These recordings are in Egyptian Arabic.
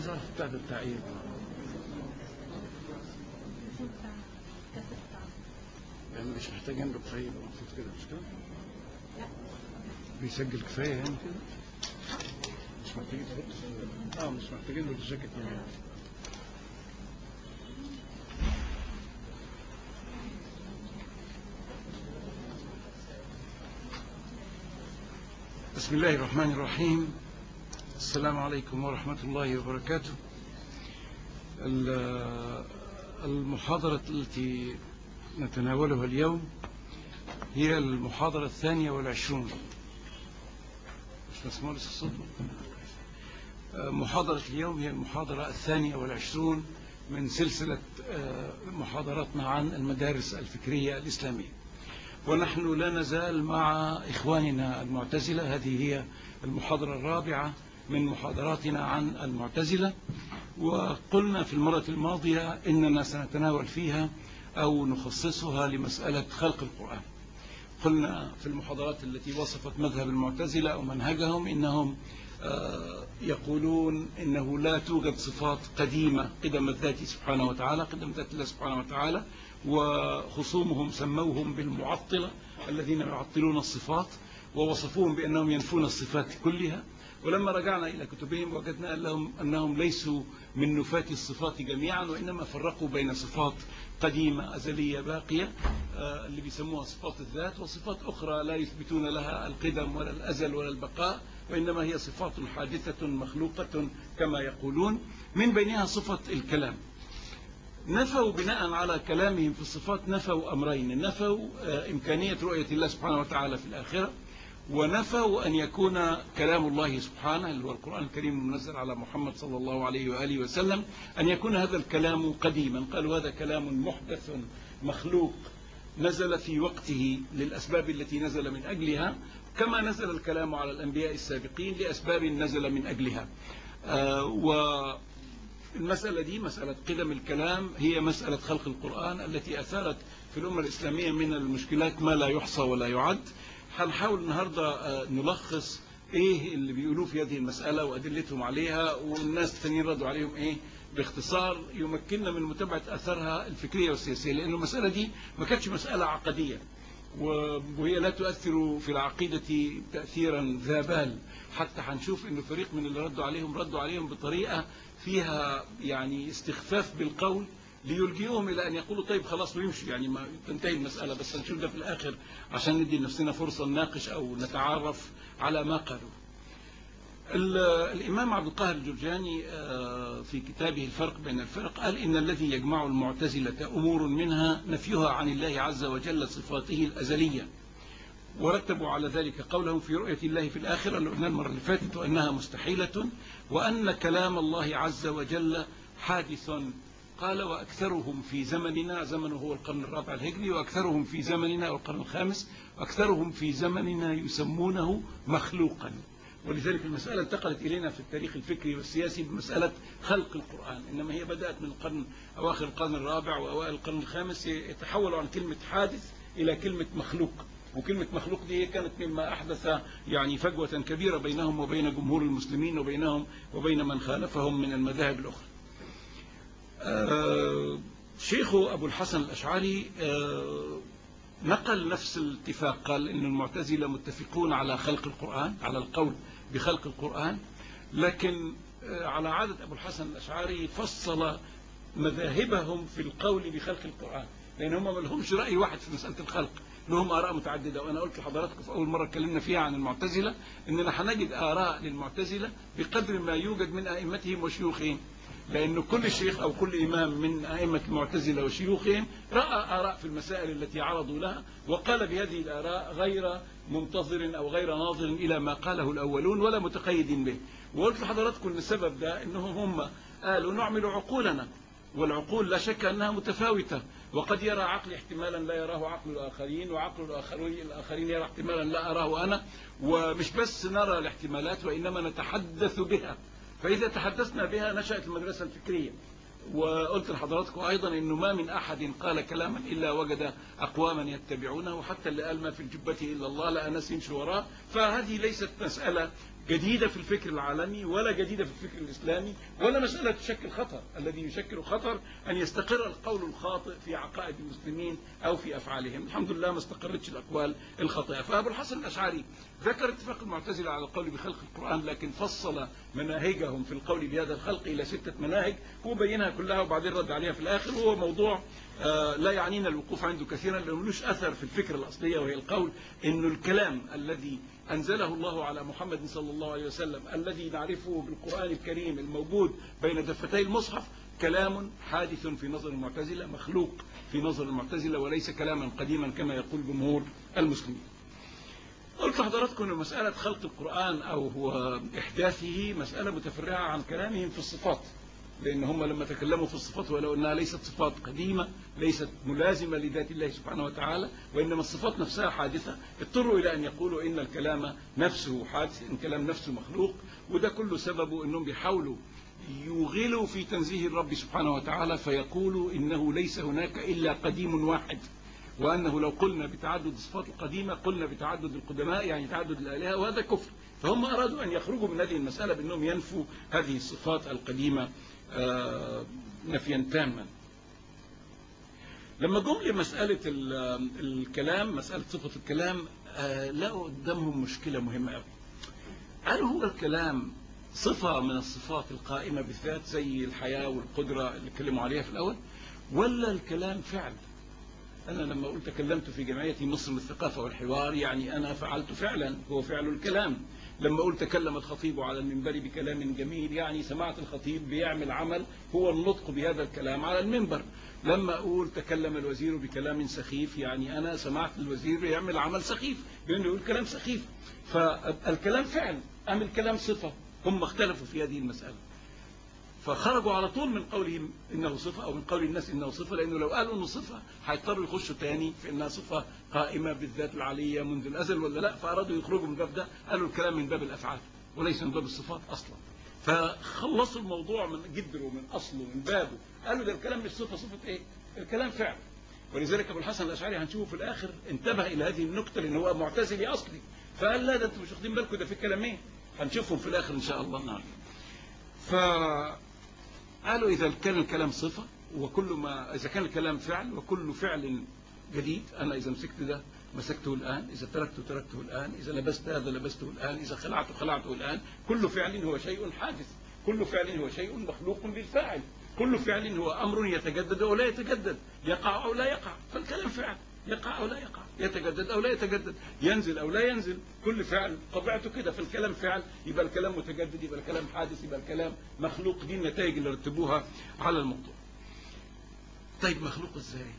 عايز اعرف بتاع ده بتاع ايه يعني مش محتاج ينبغ كفايه يبقى محطوط كده مش كده بيسجل كفايه يعني كده مش محتاجين تحط اه مش محتاجين له الجاكيت يعني بسم الله الرحمن الرحيم السلام عليكم ورحمة الله وبركاته ال- المحاضرة التي نتناولها اليوم هي المحاضرة الثانية والعشرون مش مسموع لسه الصوت محاضرة اليوم هي المحاضرة الثانية والعشرون من سلسلة آه، محاضراتنا عن المدارس الفكرية الإسلامية ونحن لا نزال مع إخواننا المعتزلة هذه هي المحاضرة الرابعة من محاضراتنا عن المعتزلة وقلنا في المرة الماضية إننا سنتناول فيها أو نخصصها لمسألة خلق القرآن قلنا في المحاضرات التي وصفت مذهب المعتزلة أو منهجهم إنهم آه، يقولون إنه لا توجد صفات قديمة قدم الذات سبحانه وتعالى قدم ذات الله سبحانه وتعالى وخصومهم سموهم بالمعطلة الذين يعطلون الصفات ووصفوهم بأنهم ينفون الصفات كلها ولما رجعنا إلى كتبهم وجدنا لهم أنهم ليسوا من نفاة الصفات جميعا وإنما فرقوا بين صفات قديمة أزلية باقية آه، اللي بيسموها صفات الذات وصفات أخرى لا يثبتون لها القدم ولا الأزل ولا البقاء وإنما هي صفات حادثة مخلوقة كما يقولون من بينها صفة الكلام نفوا بناء على كلامهم في الصفات نفوا أمرين نفوا آه، إمكانية رؤية الله سبحانه وتعالى في الآخرة ونفوا أن يكون كلام الله سبحانه اللي هو القرآن الكريم المنزل على محمد صلى الله عليه وآله وسلم أن يكون هذا الكلام قديما قالوا هذا كلام محدث مخلوق نزل في وقته للأسباب التي نزل من أجلها كما نزل الكلام على الأنبياء السابقين لأسباب نزل من أجلها آه، والمسألة دي مسألة قدم الكلام هي مسألة خلق القرآن التي أثارت في الأمة الإسلامية من المشكلات ما لا يحصى ولا يعد هنحاول النهاردة آه، نلخص ايه اللي بيقولوه في هذه المسألة وأدلتهم عليها والناس التانيين ردوا عليهم ايه باختصار يمكننا من متابعة أثرها الفكرية والسياسية لأن المسألة دي ما كانتش مسألة عقدية وهي لا تؤثر في العقيدة تأثيرا ذا بال حتى هنشوف انه فريق من اللي ردوا عليهم ردوا عليهم بطريقة فيها يعني استخفاف بالقول ليلجئهم الى ان يقولوا طيب خلاص ويمشوا يعني ما تنتهي المسألة بس هنشوف ده في الاخر عشان ندي لنفسنا فرصة نناقش او نتعرف على ما قالوا ال- الإمام عبد القاهر الجرجاني آه، في كتابه الفرق بين الفرق قال إن الذي يجمع المعتزلة أمور منها نفيها عن الله عز وجل صفاته الأزلية ورتبوا على ذلك قولهم في رؤية الله في الآخرة اللي قلنا المرة اللي فاتت وأنها مستحيلة وأن كلام الله عز وجل حادث قال وأكثرهم في زمننا زمنه هو القرن الرابع الهجري وأكثرهم في زمننا والقرن الخامس وأكثرهم في زمننا يسمونه مخلوقا ولذلك المسألة انتقلت إلينا في التاريخ الفكري والسياسي بمسألة خلق القرآن إنما هي بدأت من القرن أواخر القرن الرابع وأوائل القرن الخامس يتحول عن كلمة حادث إلى كلمة مخلوق وكلمة مخلوق دي كانت مما أحدث يعني فجوة كبيرة بينهم وبين جمهور المسلمين وبينهم وبين من خالفهم من المذاهب الأخرى آه، شيخ أبو الحسن الأشعري آه، نقل نفس الاتفاق قال ان المعتزله متفقون على خلق القران على القول بخلق القران لكن آه، على عاده ابو الحسن الاشعري فصل مذاهبهم في القول بخلق القران لان هم ما لهمش راي واحد في مساله الخلق لهم اراء متعدده وانا قلت لحضراتكم في اول مره اتكلمنا فيها عن المعتزله اننا هنجد اراء للمعتزله بقدر ما يوجد من ائمتهم وشيوخهم لأن كل شيخ أو كل إمام من أئمة المعتزلة وشيوخهم رأى آراء في المسائل التي عرضوا لها وقال بهذه الآراء غير منتظر أو غير ناظر إلى ما قاله الأولون ولا متقيد به وقلت لحضراتكم أن السبب ده أنهم هم قالوا نعمل عقولنا والعقول لا شك أنها متفاوتة وقد يرى عقل احتمالا لا يراه عقل الآخرين وعقل الآخرين, الآخرين يرى احتمالا لا أراه أنا ومش بس نرى الاحتمالات وإنما نتحدث بها فإذا تحدثنا بها نشأت المدرسة الفكرية وقلت لحضراتكم أيضا أنه ما من أحد قال كلاما إلا وجد أقواما يتبعونه وحتى اللي قال ما في الجبة إلا الله لا ناس يمشي وراه فهذه ليست مسألة جديدة في الفكر العالمي ولا جديدة في الفكر الإسلامي ولا مسألة تشكل خطر الذي يشكل خطر أن يستقر القول الخاطئ في عقائد المسلمين أو في أفعالهم الحمد لله ما استقرتش الأقوال الخاطئة فأبو الحسن الأشعري ذكر اتفاق المعتزلة على القول بخلق القرآن لكن فصل مناهجهم في القول بهذا الخلق إلى ستة مناهج وبينها كلها وبعدين رد عليها في الآخر وهو موضوع آه، لا يعنينا الوقوف عنده كثيرا لأنه ملوش أثر في الفكرة الأصلية وهي القول أنه الكلام الذي أنزله الله على محمد صلى الله عليه وسلم الذي نعرفه بالقرآن الكريم الموجود بين دفتي المصحف كلام حادث في نظر المعتزلة مخلوق في نظر المعتزلة وليس كلاما قديما كما يقول جمهور المسلمين قلت لحضراتكم أن مسألة خلق القرآن أو هو إحداثه مسألة متفرعة عن كلامهم في الصفات لأن هم لما تكلموا في الصفات ولو أنها ليست صفات قديمة ليست ملازمة لذات الله سبحانه وتعالى وإنما الصفات نفسها حادثة اضطروا إلى أن يقولوا إن الكلام نفسه حادث إن الكلام نفسه مخلوق وده كله سببه أنهم بيحاولوا يغلوا في تنزيه الرب سبحانه وتعالى فيقولوا إنه ليس هناك إلا قديم واحد وأنه لو قلنا بتعدد الصفات القديمة قلنا بتعدد القدماء يعني تعدد الآلهة وهذا كفر فهم أرادوا أن يخرجوا من هذه المسألة بأنهم ينفوا هذه الصفات القديمة آه، نفيا تاما لما جم لمسألة الكلام مسألة صفة الكلام آه، لقوا قدامهم مشكلة مهمة قوي هل هو الكلام صفة من الصفات القائمة بالذات زي الحياة والقدرة اللي اتكلموا عليها في الأول ولا الكلام فعل أنا لما قلت تكلمت في جمعية مصر للثقافة والحوار يعني أنا فعلت فعلا هو فعل الكلام لما قلت تكلم الخطيب على المنبر بكلام جميل يعني سمعت الخطيب بيعمل عمل هو النطق بهذا الكلام على المنبر لما أقول تكلم الوزير بكلام سخيف يعني أنا سمعت الوزير يعمل عمل سخيف بأنه يقول كلام سخيف فالكلام فعل أم الكلام صفة هم اختلفوا في هذه المسألة فخرجوا على طول من قولهم إنه صفة أو من قول الناس إنه صفة لأنه لو قالوا إنه صفة هيضطروا يخشوا تاني في إنها صفة قائمة بالذات العلية منذ الأزل ولا لا فأرادوا يخرجوا من الباب ده قالوا الكلام من باب الأفعال وليس من باب الصفات أصلا فخلصوا الموضوع من جدره من أصله من بابه قالوا ده الكلام مش صفة صفة إيه الكلام فعل ولذلك أبو الحسن الأشعري هنشوفه في الآخر انتبه إلى هذه النكتة لأنه هو معتزلي أصلي فقال لا ده أنتم مش واخدين بالكم ده في كلامين هنشوفهم في الآخر إن شاء الله نعرف ف قالوا إذا كان الكلام صفة وكل ما إذا كان الكلام فعل وكل فعل جديد أنا إذا مسكت ده مسكته الآن إذا تركته تركته الآن إذا لبست هذا لبسته الآن إذا خلعته خلعته الآن كل فعل هو شيء حادث كل فعل هو شيء مخلوق للفاعل كل فعل هو أمر يتجدد أو لا يتجدد يقع أو لا يقع فالكلام فعل يقع أو لا يقع يتجدد أو لا يتجدد ينزل أو لا ينزل كل فعل طبيعته كده في الكلام فعل يبقى الكلام متجدد يبقى الكلام حادث يبقى الكلام مخلوق دي النتائج اللي رتبوها على الموضوع طيب مخلوق ازاي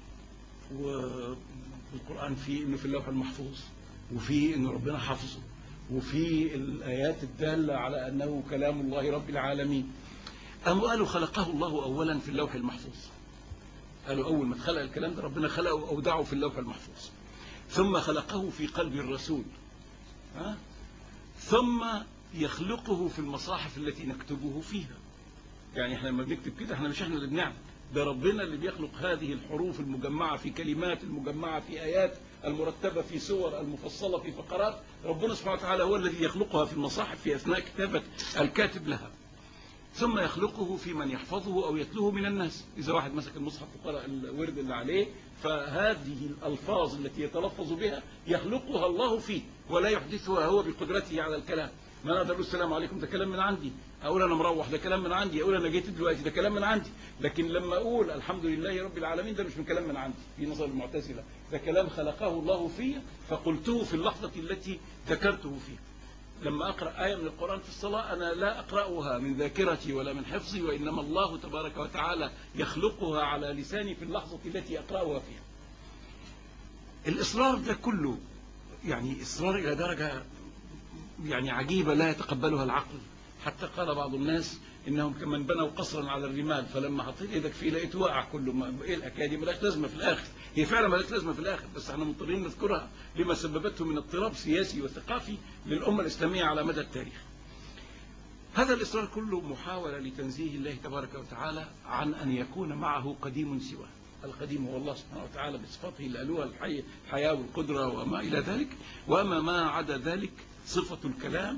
والقرآن فيه انه في اللوح المحفوظ وفي انه ربنا حفظه وفي الآيات الدالة على أنه كلام الله رب العالمين أم قالوا خلقه الله أولا في اللوح المحفوظ قالوا أول ما خلق الكلام ده ربنا خلقه وأودعه في اللوح المحفوظ ثم خلقه في قلب الرسول ها؟ ثم يخلقه في المصاحف التي نكتبه فيها يعني احنا لما بنكتب كده احنا مش احنا اللي بنعمل ده ربنا اللي بيخلق هذه الحروف المجمعة في كلمات المجمعة في آيات المرتبة في سور المفصلة في فقرات ربنا سبحانه وتعالى هو الذي يخلقها في المصاحف في أثناء كتابة الكاتب لها ثم يخلقه في من يحفظه أو يتلوه من الناس إذا واحد مسك المصحف وقرأ الورد اللي عليه فهذه الألفاظ التي يتلفظ بها يخلقها الله فيه ولا يحدثها هو بقدرته على الكلام ما اقدر اقول السلام عليكم ده كلام من عندي اقول انا مروح ده كلام من عندي اقول انا جيت دلوقتي ده كلام من عندي لكن لما اقول الحمد لله رب العالمين ده مش من كلام من عندي في نظر المعتزله ده كلام خلقه الله في فقلته في اللحظه التي ذكرته فيها لما أقرأ آية من القرآن في الصلاة أنا لا أقرأها من ذاكرتي ولا من حفظي وإنما الله تبارك وتعالى يخلقها على لساني في اللحظة التي أقرأها فيها الإصرار ده كله يعني إصرار إلى درجة يعني عجيبة لا يتقبلها العقل حتى قال بعض الناس إنهم كمن بنوا قصرا على الرمال فلما حطيت إيدك فيه لقيته واقع كله ما إيه الحكاية دي ملاش لازمة في الآخر هي فعلا ملاش لازمة في الآخر بس احنا مضطرين نذكرها لما سببته من اضطراب سياسي وثقافي للأمة الإسلامية على مدى التاريخ هذا الإصرار كله محاولة لتنزيه الله تبارك وتعالى عن أن يكون معه قديم سواه القديم هو الله سبحانه وتعالى بصفاته الألوة الحياة والقدرة وما إلى ذلك وأما ما عدا ذلك صفة الكلام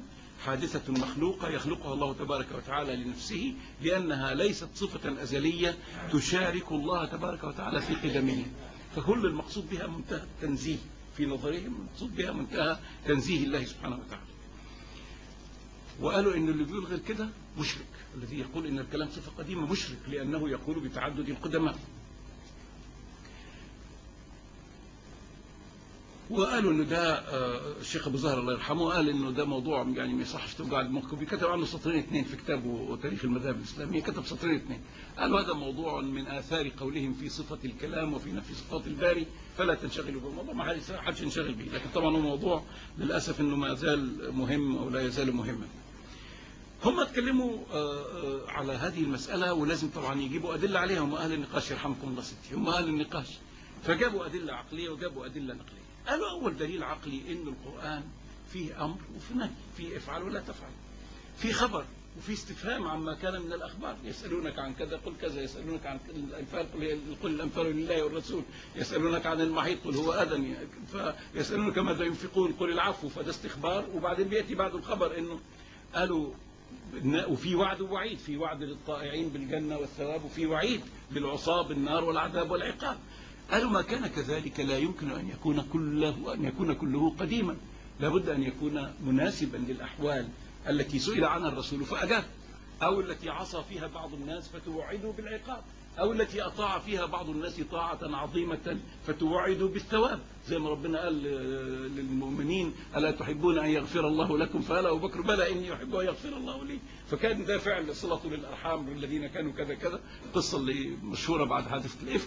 حادثة مخلوقة يخلقها الله تبارك وتعالى لنفسه لأنها ليست صفة أزلية تشارك الله تبارك وتعالى في قدمه فكل المقصود بها منتهى التنزيه في نظرهم المقصود بها منتهى تنزيه الله سبحانه وتعالى وقالوا ان اللي بيقول غير كده مشرك الذي يقول ان الكلام صفة قديمة مشرك لأنه يقول بتعدد القدماء وقالوا انه ده آه، الشيخ ابو زهر الله يرحمه قال انه ده موضوع يعني ما يصحش توجع دماغكم فيه كتب عنه سطرين اثنين في كتابه تاريخ المذاهب الاسلاميه كتب سطرين اثنين قالوا هذا موضوع من اثار قولهم في صفه الكلام وفي نفي صفات الباري فلا تنشغلوا بالموضوع ما حدش ينشغل به لكن طبعا هو موضوع للاسف انه ما زال مهم او لا يزال مهما هم اتكلموا آه، آه، على هذه المسألة ولازم طبعا يجيبوا أدلة عليها هم أهل النقاش يرحمكم الله ستي هم أهل النقاش فجابوا أدلة عقلية وجابوا أدلة نقلية قالوا أول دليل عقلي إن القرآن فيه أمر وفي نهي فيه افعل ولا تفعل في خبر وفي استفهام عما كان من الأخبار يسألونك عن كذا قل كذا يسألونك عن الأنفال قل, قل الأنفال لله والرسول يسألونك عن المحيط قل هو أذن فيسألونك ماذا ينفقون قل العفو فده استخبار وبعدين بيأتي بعد الخبر إنه قالوا وفي وعد ووعيد في وعد للطائعين بالجنة والثواب وفي وعيد بالعصاة بالنار والعذاب والعقاب قالوا ما كان كذلك لا يمكن أن يكون كله أن يكون كله قديما لابد أن يكون مناسبا للأحوال التي سئل عنها الرسول فأجاب أو التي عصى فيها بعض الناس فتوعدوا بالعقاب أو التي أطاع فيها بعض الناس طاعة عظيمة فتوعدوا بالثواب زي ما ربنا قال للمؤمنين ألا تحبون أن يغفر الله لكم فقال أبو بكر بلى إني أحب أن يغفر الله لي فكان ده فعل صلة للأرحام الذين كانوا كذا كذا القصة اللي مشهورة بعد حادثة الإفك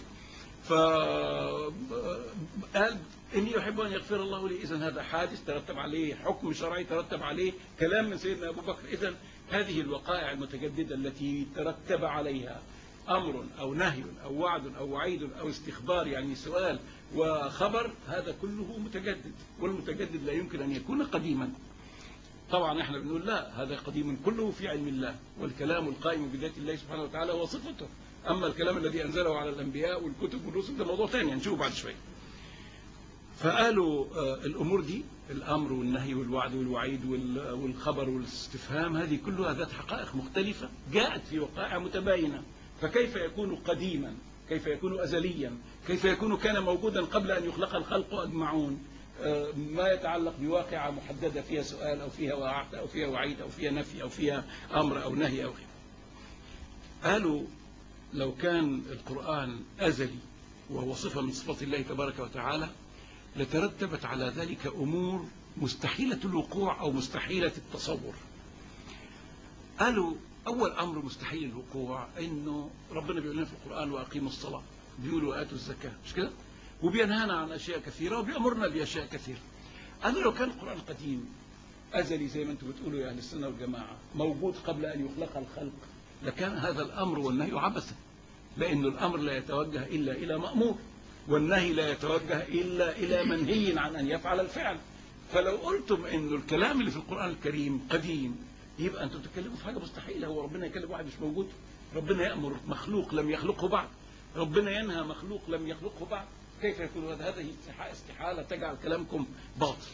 فقال إني أحب أن يغفر الله لي إذا هذا حادث ترتب عليه حكم شرعي ترتب عليه كلام من سيدنا أبو بكر إذا هذه الوقائع المتجددة التي ترتب عليها أمر أو نهي أو وعد أو وعيد أو استخبار يعني سؤال وخبر هذا كله متجدد والمتجدد لا يمكن أن يكون قديما طبعا احنا بنقول لا هذا قديم كله في علم الله والكلام القائم بذات الله سبحانه وتعالى هو صفته أما الكلام الذي أنزله على الأنبياء والكتب والرسل ده موضوع ثاني هنشوفه بعد شوية فقالوا آه، الأمور دي الأمر والنهي والوعد والوعيد والخبر والاستفهام هذه كلها ذات حقائق مختلفة جاءت في وقائع متباينة فكيف يكون قديما كيف يكون أزليا كيف يكون كان موجودا قبل أن يخلق الخلق أجمعون آه، ما يتعلق بواقعة محددة فيها سؤال أو فيها وعد أو فيها وعيد أو فيها نفي أو فيها أمر أو نهي أو غيره قالوا لو كان القرآن أزلي وهو صفة من صفات الله تبارك وتعالى لترتبت على ذلك أمور مستحيلة الوقوع أو مستحيلة التصور قالوا أول أمر مستحيل الوقوع إنه ربنا بيقول لنا في القرآن وأقيموا الصلاة بيقولوا وآتوا الزكاة مش كده وبينهانا عن أشياء كثيرة وبيأمرنا بأشياء كثيرة أنا لو كان القرآن قديم أزلي زي ما أنتم بتقولوا يا أهل السنة والجماعة موجود قبل أن يخلق الخلق لكان هذا الأمر والنهي عبثا لأن الأمر لا يتوجه إلا إلى مأمور والنهي لا يتوجه إلا إلى منهي عن أن يفعل الفعل فلو قلتم أن الكلام اللي في القرآن الكريم قديم يبقى أنتم تتكلموا في حاجة مستحيلة هو ربنا يكلم واحد مش موجود ربنا يأمر مخلوق لم يخلقه بعد ربنا ينهى مخلوق لم يخلقه بعد كيف يكون هذا هذه استحالة تجعل كلامكم باطل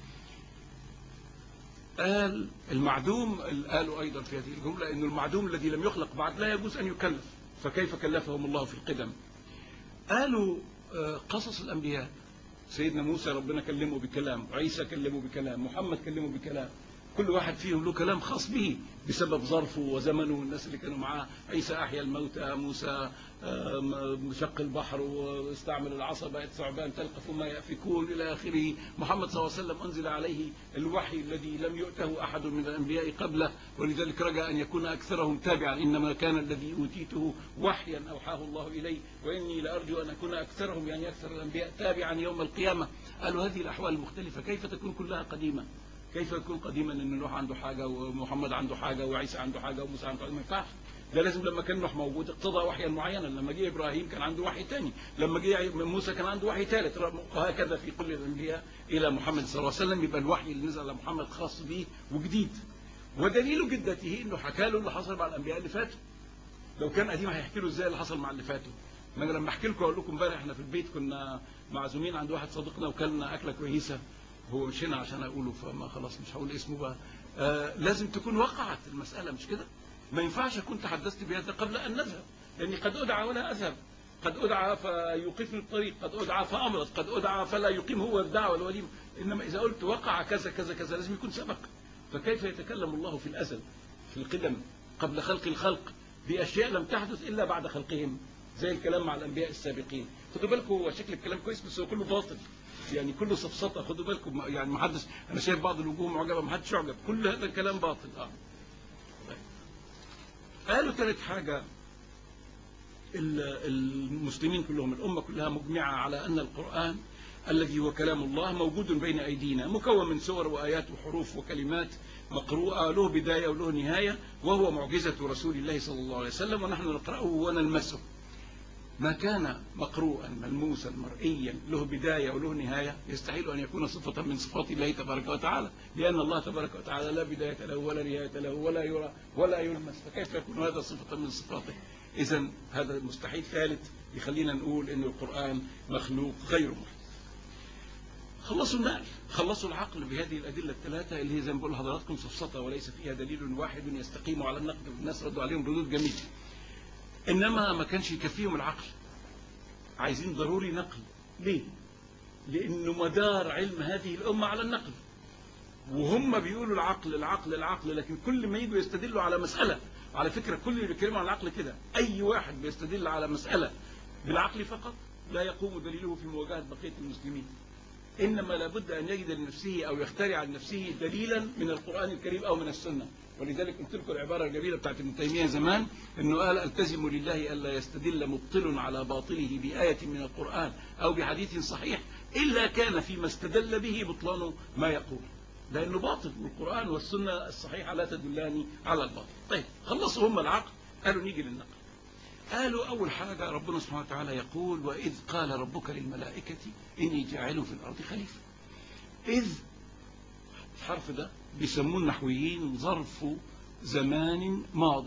قال المعدوم قالوا أيضا في هذه الجملة أن المعدوم الذي لم يخلق بعد لا يجوز أن يكلف فكيف كلفهم الله في القدم قالوا آه، قصص الأنبياء سيدنا موسى ربنا كلمه بكلام عيسى كلمه بكلام محمد كلمه بكلام كل واحد فيهم له كلام خاص به بسبب ظرفه وزمنه والناس اللي كانوا معاه عيسى أحيا الموتى موسى شق البحر واستعمل العصا بقت ثعبان تلقف ما يأفكون إلى آخره محمد صلى الله عليه وسلم أنزل عليه الوحي الذي لم يؤته أحد من الأنبياء قبله ولذلك رجى أن يكون أكثرهم تابعا إنما كان الذي أوتيته وحيا أوحاه الله إلي وإني لأرجو أن أكون أكثرهم يعني أكثر الأنبياء تابعا يوم القيامة قالوا هذه الأحوال المختلفة كيف تكون كلها قديمة كيف يكون قديما ان نوح عنده حاجه ومحمد عنده حاجه وعيسى عنده حاجه وموسى عنده حاجه ما ينفعش ده لازم لما كان نوح موجود اقتضى وحيا معينا لما جه ابراهيم كان عنده وحي ثاني لما جه موسى كان عنده وحي ثالث وهكذا في كل الانبياء الى محمد صلى الله عليه وسلم يبقى الوحي اللي نزل على محمد خاص به وجديد ودليل جدته انه حكى له اللي حصل مع الانبياء اللي فاتوا لو كان قديم هيحكي له ازاي اللي حصل مع اللي فاتوا ما انا لما احكي لكم اقول لكم امبارح احنا في البيت كنا معزومين عند واحد صديقنا وكلنا اكله كويسه هو مش هنا عشان اقوله فما خلاص مش هقول اسمه بقى آه لازم تكون وقعت المسألة مش كده ما ينفعش أكون تحدثت بهذا قبل أن نذهب لأني قد أدعى ولا أذهب قد أدعى فيوقفني الطريق قد أدعى فأمرض قد أدعى فلا يقيم هو الدعوة والوليمة إنما إذا قلت وقع كذا كذا كذا لازم يكون سبق فكيف يتكلم الله في الأزل في القدم قبل خلق الخلق بأشياء لم تحدث إلا بعد خلقهم زي الكلام مع الأنبياء السابقين خدوا بالكم هو شكل الكلام كويس بس هو كله باطل يعني كله سفسطة خدوا بالكم يعني ما حدش أنا شايف بعض الوجوه معجبة ما حدش يعجب كل هذا الكلام باطل آه. طيب. قالوا ثالث حاجة المسلمين كلهم الأمة كلها مجمعة على أن القرآن الذي هو كلام الله موجود بين أيدينا مكون من سور وآيات وحروف وكلمات مقروءة له بداية وله نهاية وهو معجزة رسول الله صلى الله عليه وسلم ونحن نقرأه ونلمسه ما كان مقروءا ملموسا مرئيا له بداية وله نهاية يستحيل أن يكون صفة من صفات الله تبارك وتعالى لأن الله تبارك وتعالى لا بداية له ولا نهاية له ولا يرى ولا يلمس فكيف يكون هذا صفة من صفاته إذا هذا مستحيل ثالث يخلينا نقول أن القرآن مخلوق غير محدث خلصوا النقل خلصوا العقل بهذه الأدلة الثلاثة اللي هي زي ما بقول لحضراتكم سفسطة وليس فيها دليل واحد يستقيم على النقد والناس ردوا عليهم ردود جميلة إنما ما كانش يكفيهم العقل عايزين ضروري نقل ليه لأنه مدار علم هذه الأمة على النقل وهم بيقولوا العقل العقل العقل لكن كل ما يجوا يستدلوا على مسألة على فكرة كل اللي بيتكلموا عن العقل كده أي واحد بيستدل على مسألة بالعقل فقط لا يقوم دليله في مواجهة بقية المسلمين إنما لابد أن يجد لنفسه أو يخترع لنفسه دليلا من القرآن الكريم أو من السنة ولذلك قلت لكم العبارة الجميلة بتاعت ابن تيمية زمان أنه قال ألتزم لله ألا يستدل مبطل على باطله بآية من القرآن أو بحديث صحيح إلا كان فيما استدل به بطلان ما يقول لأنه باطل والقرآن والسنة الصحيحة لا تدلان على الباطل طيب خلصوا هم العقل قالوا نيجي للنقل قالوا أول حاجة ربنا سبحانه وتعالى يقول وإذ قال ربك للملائكة إني جاعل في الأرض خليفة إذ الحرف ده بيسموه النحويين ظرف زمان ماض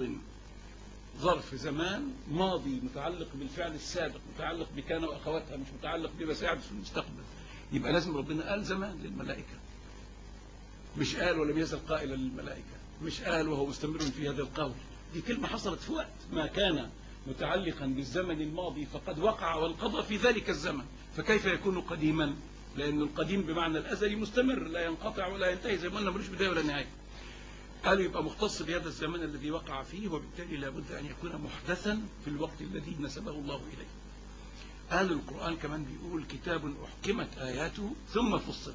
ظرف زمان ماضي متعلق بالفعل السابق متعلق بكان وأخواتها مش متعلق بما سيحدث في المستقبل يبقى لازم ربنا قال زمان للملائكة مش قال ولم يزل قائلا للملائكة مش قال وهو مستمر في هذا القول دي كلمة حصلت في وقت ما كان متعلقا بالزمن الماضي فقد وقع وانقضى في ذلك الزمن فكيف يكون قديما لأن القديم بمعنى الأزلي مستمر لا ينقطع ولا ينتهي زي ما قلنا ملوش بداية ولا نهاية قالوا يبقى مختص بهذا الزمن الذي وقع فيه وبالتالي لابد أن يكون محدثا في الوقت الذي نسبه الله إليه قال القرآن كمان بيقول كتاب أحكمت آياته ثم فصلت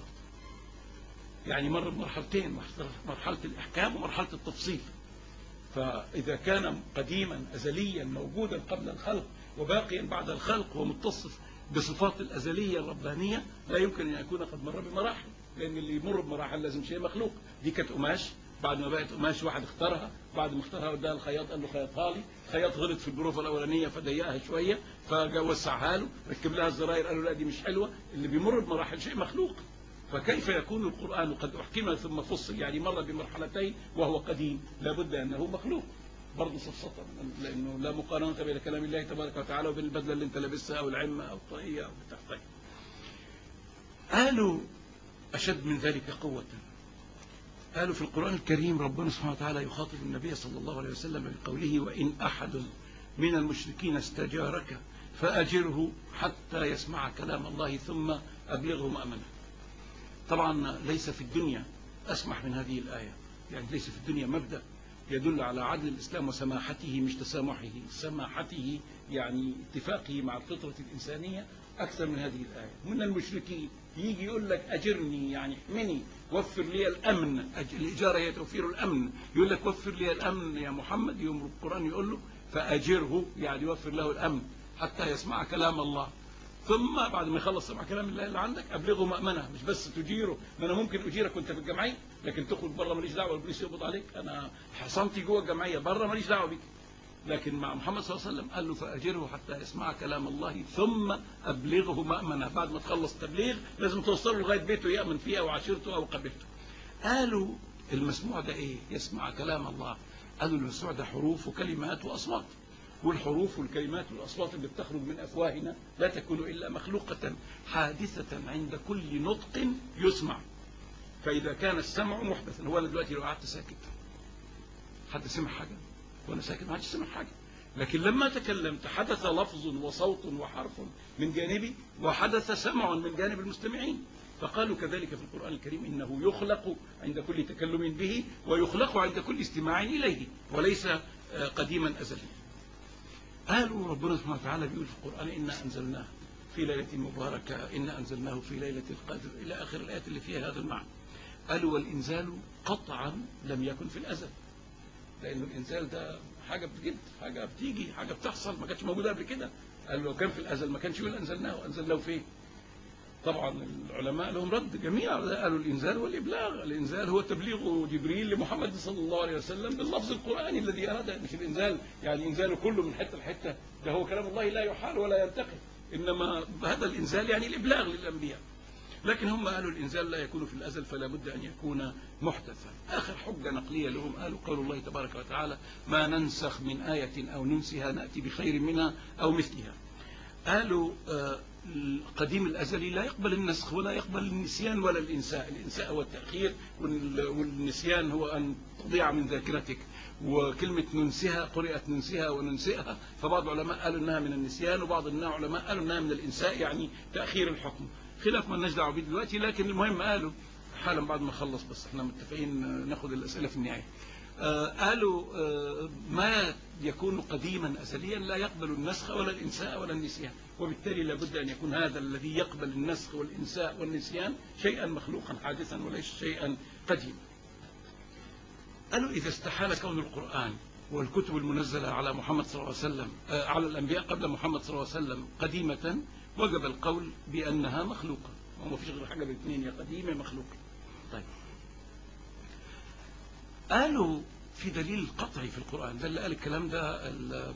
يعني مر بمرحلتين مرحلة الإحكام ومرحلة التفصيل فإذا كان قديما أزليا موجودا قبل الخلق وباقيا بعد الخلق ومتصف بصفات الأزلية الربانية لا يمكن أن يكون قد مر بمراحل لأن اللي يمر بمراحل لازم شيء مخلوق دي كانت قماش بعد ما بقت قماش واحد اختارها بعد ما اختارها وداها الخياط قال له خيطها لي خياط غلط في البروفه الاولانيه فضيقها شويه فجا وسعها له ركب لها الزراير قال له لا دي مش حلوه اللي بيمر بمراحل شيء مخلوق فكيف يكون القرآن قد أحكم ثم فصل يعني مر بمرحلتين وهو قديم لابد أنه مخلوق برضه سفسطة لأنه لا مقارنة بين كلام الله تبارك وتعالى وبين البدلة اللي انت لابسها أو العمة أو الطاقية أو بتاع قالوا أشد من ذلك قوة قالوا في القرآن الكريم ربنا سبحانه وتعالى يخاطب النبي صلى الله عليه وسلم بقوله وإن أحد من المشركين استجارك فأجره حتى يسمع كلام الله ثم أبلغه مأمنه طبعا ليس في الدنيا أسمح من هذه الآية يعني ليس في الدنيا مبدأ يدل على عدل الإسلام وسماحته مش تسامحه سماحته يعني اتفاقه مع الفطرة الإنسانية أكثر من هذه الآية من المشركين يجي يقول لك أجرني يعني احمني وفر لي الأمن الإجارة هي توفير الأمن يقول لك وفر لي الأمن يا محمد يوم القرآن يقول له فأجره يعني يوفر له الأمن حتى يسمع كلام الله ثم بعد ما يخلص سمع كلام الله اللي عندك ابلغه مأمنه مش بس تجيره ما انا ممكن اجيرك وانت في الجمعيه لكن تخرج بره ماليش دعوه البوليس يقبض عليك انا حصنتي جوه الجمعيه بره ماليش دعوه بيك لكن مع محمد صلى الله عليه وسلم قال له فاجره حتى يسمع كلام الله ثم ابلغه مأمنه بعد ما تخلص تبليغ لازم توصله لغايه بيته يامن فيه او عشيرته او قبيلته قالوا المسموع ده ايه يسمع كلام الله قالوا المسموع ده حروف وكلمات واصوات والحروف والكلمات والأصوات اللي بتخرج من أفواهنا لا تكون إلا مخلوقة حادثة عند كل نطق يسمع فإذا كان السمع محدثا هو أنا دلوقتي لو قعدت ساكت حد سمع حاجة وأنا ساكت ما حدش سمع حاجة لكن لما تكلمت حدث لفظ وصوت وحرف من جانبي وحدث سمع من جانب المستمعين فقالوا كذلك في القرآن الكريم إنه يخلق عند كل تكلم به ويخلق عند كل استماع إليه وليس قديما أزليا قالوا ربنا سبحانه وتعالى بيقول في القرآن إنا أنزلناه في ليلة مباركة إنا أنزلناه في ليلة القدر إلى آخر الآيات اللي فيها هذا المعنى قالوا والإنزال قطعا لم يكن في الأزل لأن الإنزال ده حاجة بجد حاجة بتيجي حاجة بتحصل ما كانتش موجودة قبل كده قالوا لو كان في الأزل ما كانش يقول أنزلناه أنزلناه فين طبعا العلماء لهم رد جميع قالوا الإنزال والإبلاغ الإنزال هو تبليغ جبريل لمحمد صلى الله عليه وسلم باللفظ القرآني الذي أراد مش الإنزال يعني إنزاله كله من حتة لحتة ده هو كلام الله لا يحال ولا ينتقل إنما هذا الإنزال يعني الإبلاغ للأنبياء لكن هم قالوا الإنزال لا يكون في الأزل فلا بد أن يكون محدثا آخر حجة نقلية لهم قالوا قول الله تبارك وتعالى ما ننسخ من آية أو ننسها نأتي بخير منها أو مثلها قالوا القديم الأزلي لا يقبل النسخ ولا يقبل النسيان ولا الإنساء الإنساء هو التأخير والنسيان هو أن تضيع من ذاكرتك وكلمة ننسها قرئت ننسها وننسئها فبعض العلماء قالوا أنها من النسيان وبعض العلماء قالوا أنها من الإنساء يعني تأخير الحكم خلاف ما دعوه به دلوقتي لكن المهم قالوا حالا بعد ما نخلص بس احنا متفقين ناخد الأسئلة في النهاية آه قالوا آه ما يكون قديما أزليا لا يقبل النسخ ولا الإنساء ولا النسيان وبالتالي لابد أن يكون هذا الذي يقبل النسخ والإنساء والنسيان شيئا مخلوقا حادثا وليس شيئا قديما قالوا إذا استحال كون القرآن والكتب المنزلة على محمد صلى الله عليه وسلم آه على الأنبياء قبل محمد صلى الله عليه وسلم قديمة وجب القول بأنها مخلوقة وما فيش غير حاجة بالاثنين يا قديمة مخلوقة طيب قالوا في دليل قطعي في القرآن ده اللي قال الكلام ده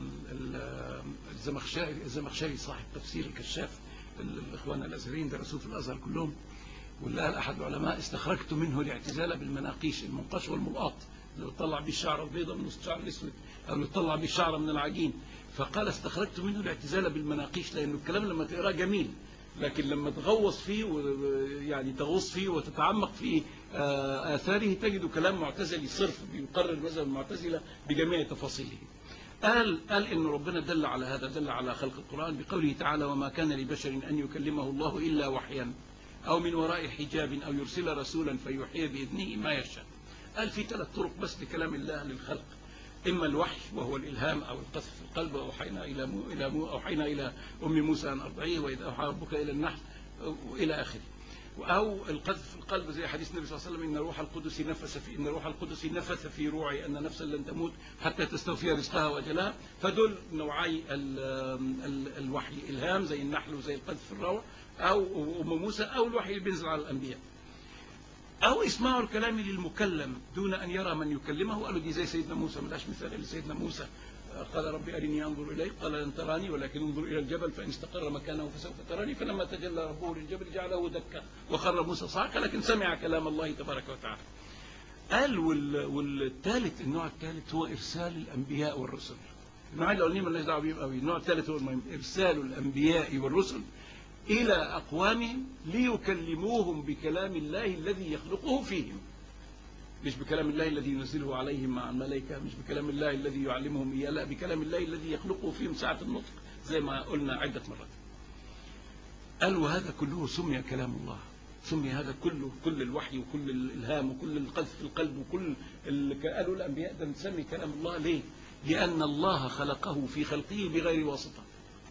الزمخشري الزمخشري صاحب تفسير الكشاف الإخوان الأزهريين درسوه في الأزهر كلهم واللي قال أحد العلماء استخرجت منه الاعتزال بالمناقيش المنقش والملقاط اللي بتطلع بيه الشعر البيضاء من الشعر الأسود أو اللي بتطلع بيه الشعر من العجين فقال استخرجت منه الاعتزال بالمناقيش لأنه الكلام لما تقراه جميل لكن لما تغوص فيه يعني تغوص فيه وتتعمق في آثاره تجد كلام معتزلي صرف بيقرر مذهب المعتزلة بجميع تفاصيله قال قال إن ربنا دل على هذا دل على خلق القرآن بقوله تعالى وما كان لبشر أن يكلمه الله إلا وحيا أو من وراء حجاب أو يرسل رسولا فيوحي بإذنه ما يشاء قال في ثلاث طرق بس لكلام الله للخلق إما الوحي وهو الإلهام أو القذف في القلب وأوحينا إلى مو إلى مو أوحينا إلى أم موسى أن أرضعيه وإذا أوحى ربك إلى النحل وإلى آخره أو القذف في القلب زي حديث النبي صلى الله عليه وسلم إن روح القدس نفس في إن روح القدس نفث في روعي أن نفسا لن تموت حتى تستوفي رزقها وأجلها فدول نوعي ال ال الوحي الإلهام زي النحل وزي القذف في الروع أو أم موسى أو الوحي اللي بينزل على الأنبياء أو إسماع الكلام للمكلم دون أن يرى من يكلمه قالوا دي زي سيدنا موسى ملاش مثال لسيدنا موسى قال ربي أرني أنظر إليك قال لن تراني ولكن انظر إلى الجبل فإن استقر مكانه فسوف تراني فلما تجلى ربه للجبل جعله دكا وخر موسى صعقا لكن سمع كلام الله تبارك وتعالى قال وال... والثالث النوع الثالث هو إرسال الأنبياء والرسل النوع الأولاني مالناش دعوه بيه قوي النوع الثالث هو المهم إرسال الأنبياء والرسل إلى أقوامهم ليكلموهم بكلام الله الذي يخلقه فيهم مش بكلام الله الذي ينزله عليهم مع الملائكة مش بكلام الله الذي يعلمهم إياه لا بكلام الله الذي يخلقه فيهم ساعة النطق زي ما قلنا عدة مرات قال وهذا كله سمي كلام الله سمي هذا كله كل الوحي وكل الإلهام وكل القذف في القلب وكل قالوا الأنبياء ده نسمي كلام الله ليه لأن الله خلقه في خلقه بغير واسطة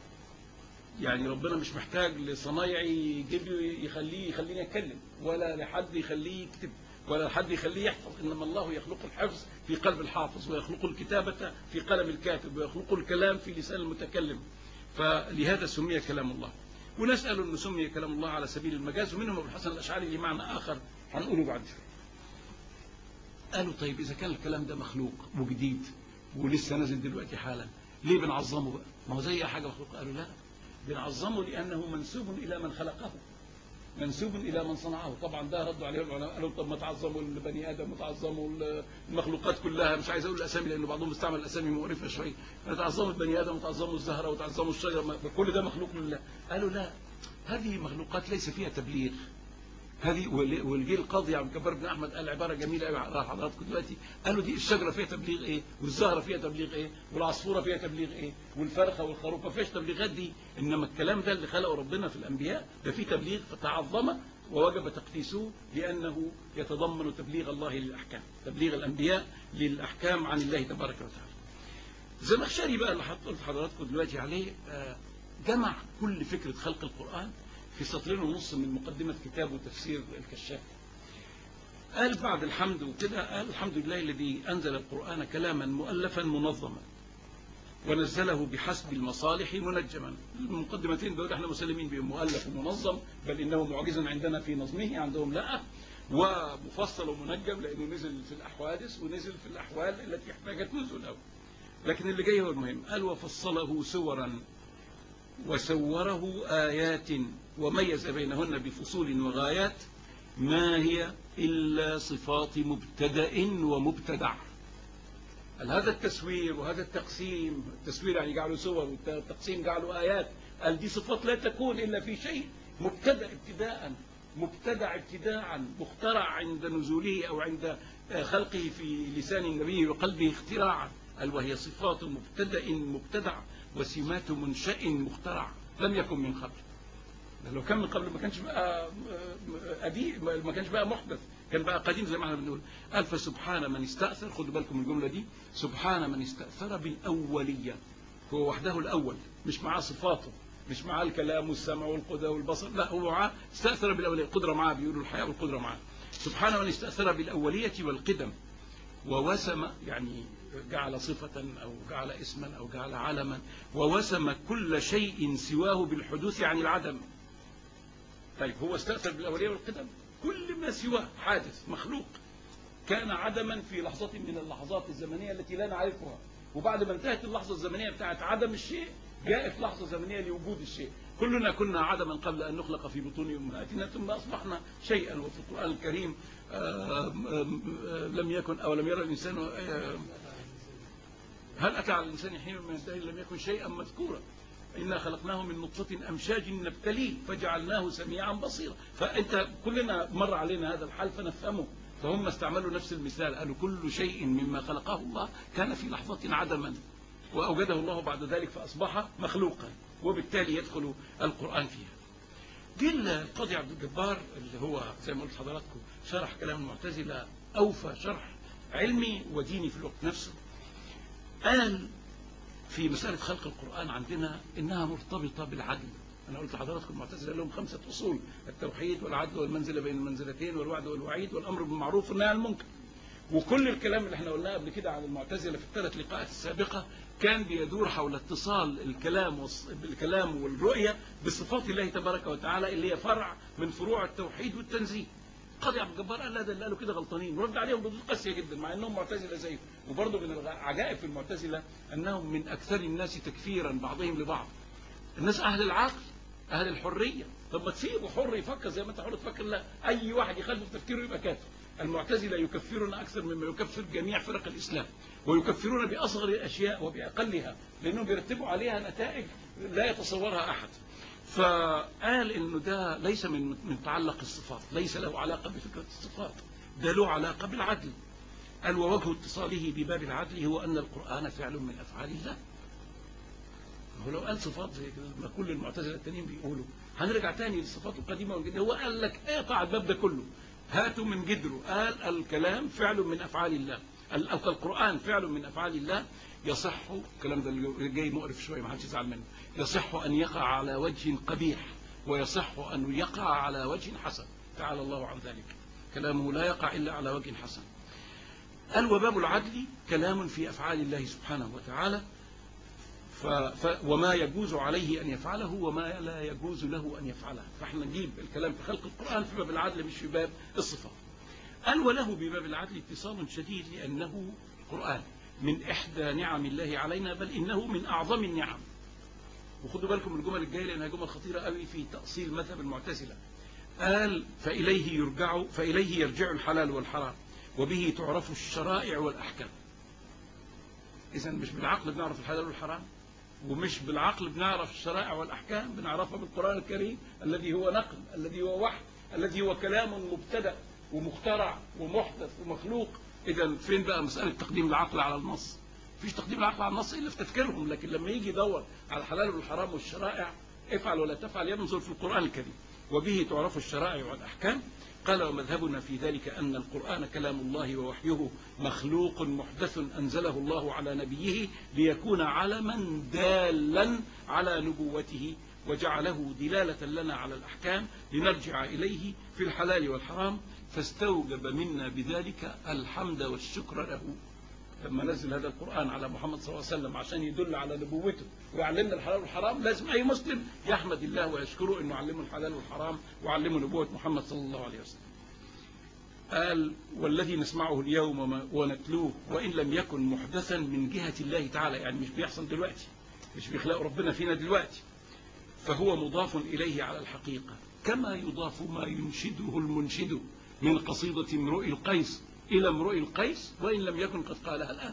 يعني ربنا مش محتاج لصنايعي يجيب يخليه يخليني اتكلم ولا لحد يخليه يكتب ولا لحد يخليه يحفظ انما الله يخلق الحفظ في قلب الحافظ ويخلق الكتابة في قلم الكاتب ويخلق الكلام في لسان المتكلم فلهذا سمي كلام الله ونسأل أنه سمي كلام الله على سبيل المجاز ومنهم ابن الحسن الأشعري لمعنى آخر هنقوله بعد شوية قالوا طيب إذا كان الكلام ده مخلوق وجديد ولسه نازل دلوقتي حالا ليه بنعظمه بقى ما هو زي حاجة مخلوق قالوا لا بنعظمه لأنه منسوب إلى من خلقه منسوب إلى من صنعه طبعا ده ردوا عليه العلماء قالوا طب ما تعظموا البني آدم وتعظموا المخلوقات كلها مش عايز أقول الأسامي لأن بعضهم استعمل أسامي مقرفة شوية تعظموا البني آدم وتعظموا الزهرة وتعظموا الشجرة كل ده مخلوق لله قالوا لا هذه مخلوقات ليس فيها تبليغ هذه وال- والجيل القاضي عبد الجبار بن احمد قال عباره جميله قوي على حضراتكم دلوقتي قالوا دي الشجره فيها تبليغ ايه والزهره فيها تبليغ ايه والعصفوره فيها تبليغ ايه والفرخه والخروف ما فيهاش تبليغات دي انما الكلام ده اللي خلقه ربنا في الانبياء ده فيه تبليغ فتعظم ووجب تقديسه لانه يتضمن تبليغ الله للاحكام تبليغ الانبياء للاحكام عن الله تبارك وتعالى زمخشري بقى اللي حط- قلت حضراتكم دلوقتي عليه آه، جمع كل فكرة خلق القرآن في سطرين ونص من مقدمة كتابه تفسير الكشاف قال بعد الحمد وكده قال الحمد لله الذي أنزل القرآن كلاما مؤلفا منظما ونزله بحسب المصالح منجما المقدمتين دول احنا مسلمين بهم مؤلف ومنظم بل انه معجز عندنا في نظمه عندهم لا ومفصل ومنجم لانه نزل في الاحوادث ونزل في الاحوال التي احتاجت نزول أول. لكن اللي جاي هو المهم قال وفصله سورا وسوره آيات وميز بينهن بفصول وغايات ما هي إلا صفات مبتدأ ومبتدع قال هذا التسوير وهذا التقسيم التسوير يعني جعله سور والتقسيم جعله آيات قال دي صفات لا تكون إلا في شيء مبتدأ ابتداء مبتدع ابتداعا مخترع عند نزوله أو عند آه، خلقه في لسان النبي وقلبه اختراعا قال وهي صفات مبتدأ مبتدع وسمات منشأ مخترع لم يكن من قبل ده لو كان من قبل ما كانش بقى قديم ما كانش بقى محدث كان بقى قديم زي ما احنا بنقول قال فسبحان من استأثر خدوا بالكم من الجملة دي سبحان من استأثر بالأولية هو وحده الأول مش معاه صفاته مش معاه الكلام والسمع والقدرة والبصر لا هو معاه استأثر بالأولية القدرة معاه بيقولوا الحياة والقدرة معاه سبحان من استأثر بالأولية والقدم ووسم يعني جعل صفة أو جعل اسما أو جعل علما ووسم كل شيء سواه بالحدوث عن العدم طيب هو استأثر بالأولية والقدم كل ما سواه حادث مخلوق كان عدما في لحظة من اللحظات الزمنية التي لا نعرفها وبعد ما انتهت اللحظة الزمنية بتاعت عدم الشيء جاءت لحظة زمنية لوجود الشيء كلنا كنا عدما قبل أن نخلق في بطون أمهاتنا ثم أصبحنا شيئا وفي القرآن الكريم آم، آم، آه، لم يكن أو لم يرى الإنسان آه، هل أتى على الإنسان حين من الدهر لم يكن شيئا مذكورا إنا خلقناه من نطفة أمشاج نبتليه فجعلناه سميعا بصيرا فأنت كلنا مر علينا هذا الحال فنفهمه فهم استعملوا نفس المثال قالوا كل شيء مما خلقه الله كان في لحظة عدما وأوجده الله بعد ذلك فأصبح مخلوقا وبالتالي يدخل القرآن فيها جه القاضي عبد الجبار اللي هو زي ما قلت لحضراتكم شرح كلام المعتزلة أوفى شرح علمي وديني في الوقت نفسه قال في مسألة خلق القرآن عندنا إنها مرتبطة بالعدل أنا قلت لحضراتكم المعتزلة لهم خمسة أصول التوحيد والعدل والمنزلة بين المنزلتين والوعد والوعيد والأمر بالمعروف والنهي عن المنكر وكل الكلام اللي احنا قلناه قبل كده عن المعتزلة في الثلاث لقاءات السابقة كان بيدور حول اتصال الكلام والص- بالكلام والرؤية بصفات الله تبارك وتعالى اللي هي فرع من فروع التوحيد والتنزيه قاضي عبد الجبار قال لا ده اللي قالوا كده غلطانين ورد عليهم ردود قاسيه جدا مع انهم معتزله زيه وبرضه من العجائب في المعتزله انهم من اكثر الناس تكفيرا بعضهم لبعض الناس اهل العقل اهل الحريه طب ما تسيبه حر يفكر زي ما انت حر تفكر لا اي واحد يخالف في تفكيره يبقى كافر المعتزله يكفرون اكثر مما يكفر جميع فرق الاسلام ويكفرون باصغر الاشياء وباقلها لانهم بيرتبوا عليها نتائج لا يتصورها احد فقال انه ده ليس من من تعلق الصفات ليس له علاقه بفكره الصفات ده له علاقه بالعدل قال ووجه اتصاله بباب العدل هو ان القران فعل من افعال الله هو لو قال صفات زي كده ما كل المعتزله التانيين بيقولوا هنرجع تاني للصفات القديمه والجديده هو قال لك اقطع الباب ده كله هاتوا من جدره قال الكلام فعل من افعال الله ال- القران فعل من افعال الله يصح الكلام ده اللي جاي مقرف شويه ما حدش يزعل منه يصح ان يقع على وجه قبيح ويصح ان يقع على وجه حسن تعالى الله عن ذلك كلامه لا يقع الا على وجه حسن قال وباب العدل كلام في افعال الله سبحانه وتعالى ف... ف... وما يجوز عليه أن يفعله وما لا يجوز له أن يفعله فاحنا نجيب الكلام في خلق القرآن في باب العدل مش في باب الصفات قال وله بباب العدل اتصال شديد لأنه قرآن من إحدى نعم الله علينا بل إنه من أعظم النعم وخدوا بالكم من الجمل الجاية لأنها جمل خطيرة قوي في تأصيل مذهب المعتزلة قال فإليه يرجع فإليه يرجع الحلال والحرام وبه تعرف الشرائع والأحكام إذا مش بالعقل بنعرف الحلال والحرام ومش بالعقل بنعرف الشرائع والأحكام بنعرفها بالقرآن الكريم الذي هو نقل الذي هو وحي الذي هو كلام مبتدأ ومخترع ومحدث ومخلوق إذا فين بقى مسألة تقديم العقل على النص فيش تقديم العقل على النص إلا في تفكيرهم لكن لما يجي يدور على الحلال والحرام والشرائع افعل ولا تفعل ينظر في القرآن الكريم وبه تعرف الشرائع والأحكام قال ومذهبنا في ذلك أن القرآن كلام الله ووحيه مخلوق محدث أنزله الله على نبيه ليكون علما دالا على نبوته وجعله دلالة لنا على الأحكام لنرجع إليه في الحلال والحرام فاستوجب منا بذلك الحمد والشكر له لما نزل هذا القرآن على محمد صلى الله عليه وسلم عشان يدل على نبوته ويعلمنا الحلال والحرام لازم أي مسلم يحمد الله ويشكره أنه علمه الحلال والحرام وعلمه نبوة محمد صلى الله عليه وسلم قال والذي نسمعه اليوم ونتلوه وإن لم يكن محدثا من جهة الله تعالى يعني مش بيحصل دلوقتي مش بيخلق ربنا فينا دلوقتي فهو مضاف إليه على الحقيقة كما يضاف ما ينشده المنشد من قصيدة امرؤ القيس إلى امرؤ القيس وإن لم يكن قد قالها الآن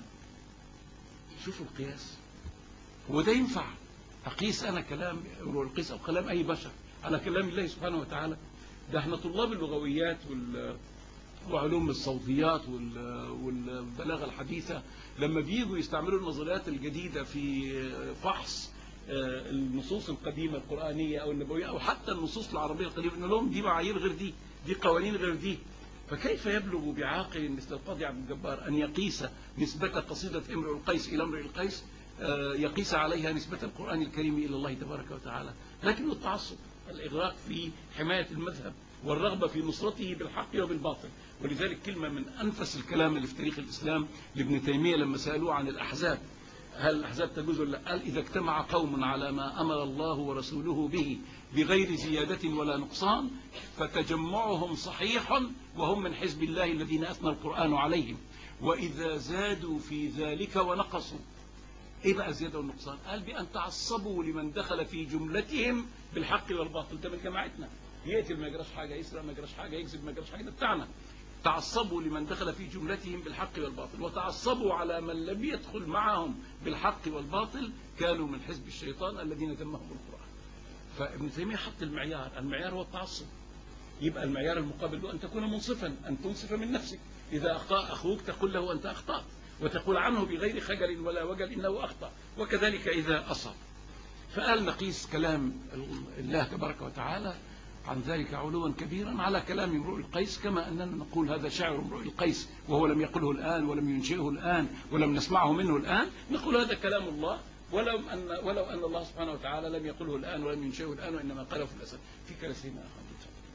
شوفوا القياس هو ده ينفع أقيس أنا كلام امرؤ القيس أو كلام أي بشر على كلام الله سبحانه وتعالى ده احنا طلاب اللغويات وال وعلوم الصوتيات والبلاغة الحديثة لما بييجوا يستعملوا النظريات الجديدة في فحص النصوص القديمة القرآنية أو النبوية أو حتى النصوص العربية القديمة إن لهم دي معايير غير دي دي قوانين غير دي فكيف يبلغ بعاقل مثل القاضي عبد الجبار أن يقيس نسبة قصيدة امرؤ القيس إلى امرؤ القيس يقيس عليها نسبة القرآن الكريم إلى الله تبارك وتعالى لكن التعصب الإغراق في حماية المذهب والرغبة في نصرته بالحق وبالباطل ولذلك كلمة من أنفس الكلام اللي في تاريخ الإسلام لابن تيمية لما سألوه عن الأحزاب هل الأحزاب تجوز ولا قال إذا اجتمع قوم على ما أمر الله ورسوله به بغير زيادة ولا نقصان فتجمعهم صحيح وهم من حزب الله الذين أثنى القرآن عليهم وإذا زادوا في ذلك ونقصوا إيه بقى الزيادة والنقصان قال بأن تعصبوا لمن دخل في جملتهم بالحق والباطل ده من جماعتنا يقتل ما يجراش حاجة يسرق ما يجراش حاجة يكذب ما يجراش حاجة ده بتاعنا تعصبوا لمن دخل في جملتهم بالحق والباطل وتعصبوا على من لم يدخل معهم بالحق والباطل كانوا من حزب الشيطان الذين ذمهم القرآن فابن تيمية حط المعيار المعيار هو التعصب يبقى المعيار المقابل له أن تكون منصفا أن تنصف من نفسك إذا أخطأ أخوك تقول له أنت أخطأت وتقول عنه بغير خجل ولا وجل إنه أخطأ وكذلك إذا أصاب فقال نقيس كلام الله تبارك وتعالى عن ذلك علوا كبيرا على كلام امرؤ القيس كما أننا نقول هذا شعر امرؤ القيس وهو لم يقله الآن ولم ينشئه الآن ولم نسمعه منه الآن نقول هذا كلام الله ولو أن, ولو أن الله سبحانه وتعالى لم يقله الآن ولم ينشئه الآن وإنما قاله في الأسد في كلاسين آخر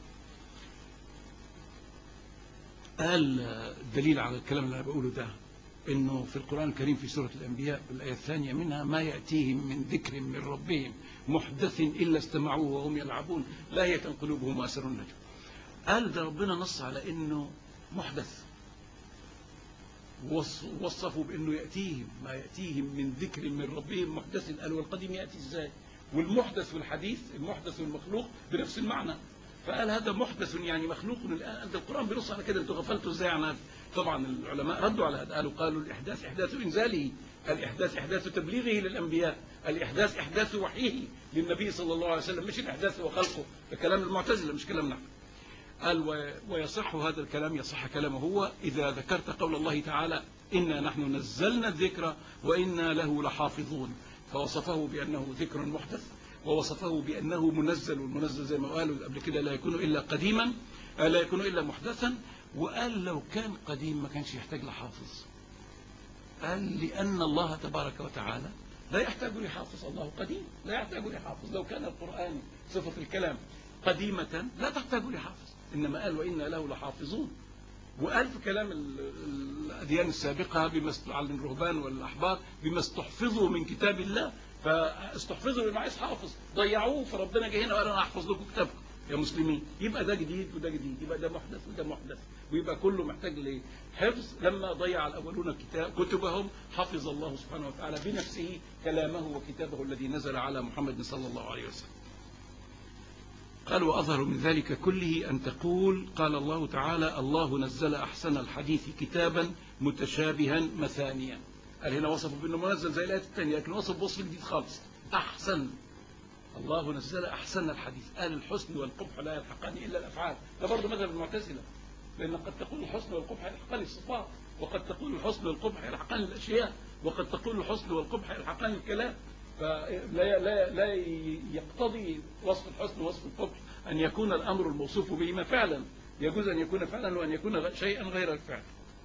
قال الدليل على الكلام اللي أنا بقوله ده انه في القرآن الكريم في سورة الأنبياء بالآية الثانية منها ما يأتيهم من ذكر من ربهم محدث إلا استمعوه وهم يلعبون لاهية قلوبهم وأسر النجم قال ده ربنا نص على انه محدث وصفوا بانه يأتيهم ما يأتيهم من ذكر من ربهم محدث قال والقديم يأتي ازاي والمحدث والحديث المحدث والمخلوق بنفس المعنى فقال هذا محدث يعني مخلوق الآن أنت القرآن بينص على كده انتوا غفلتوا ازاي عن هذا طبعا العلماء ردوا على هذا قالوا قالوا الإحداث إحداث إنزاله الإحداث إحداث تبليغه للأنبياء الإحداث إحداث وحيه للنبي صلى الله عليه وسلم مش الإحداث وخلقه ده كلام المعتزلة مش كلام نحن قال ويصح هذا الكلام يصح كلامه هو إذا ذكرت قول الله تعالى إنا نحن نزلنا الذكر وإنا له لحافظون فوصفه بأنه ذكر محدث ووصفه بأنه منزل والمنزل زي ما قالوا قبل كده لا يكون إلا قديما لا يكون إلا محدثا وقال لو كان قديم ما كانش يحتاج لحافظ قال لأن الله تبارك وتعالى لا يحتاج لحافظ الله قديم لا يحتاج لحافظ لو كان القرآن صفة الكلام قديمة لا تحتاج لحافظ إنما قال وإنا له لحافظون وقال في كلام الأديان السابقة بما استعلن الرهبان والأحبار بما استحفظوا من كتاب الله فاستحفظوا اللي عايز حافظ ضيعوه فربنا جه هنا وقال انا احفظ لكم كتابكم يا مسلمين يبقى ده جديد وده جديد يبقى ده محدث وده محدث ويبقى كله محتاج لحفظ لما ضيع الاولون كتاب كتبهم حفظ الله سبحانه وتعالى بنفسه كلامه وكتابه الذي نزل على محمد صلى الله عليه وسلم قال وأظهر من ذلك كله أن تقول قال الله تعالى الله نزل أحسن الحديث كتابا متشابها مثانيا قال هنا وصفه بأنه منزل زي الآية الثانية لكن وصف بوصف جديد خالص أحسن الله نزل أحسن الحديث قال الحسن والقبح لا يلحقان إلا الأفعال ده برضه مذهب المعتزلة لأن قد تقول الحسن والقبح يلحقان الصفات وقد تقول الحسن والقبح يلحقان الأشياء وقد تقول الحسن والقبح يلحقان الكلام فلا لا لا يقتضي وصف الحسن ووصف القبح أن يكون الأمر الموصوف بهما فعلا يجوز أن يكون فعلا وأن يكون شيئا غير الفعل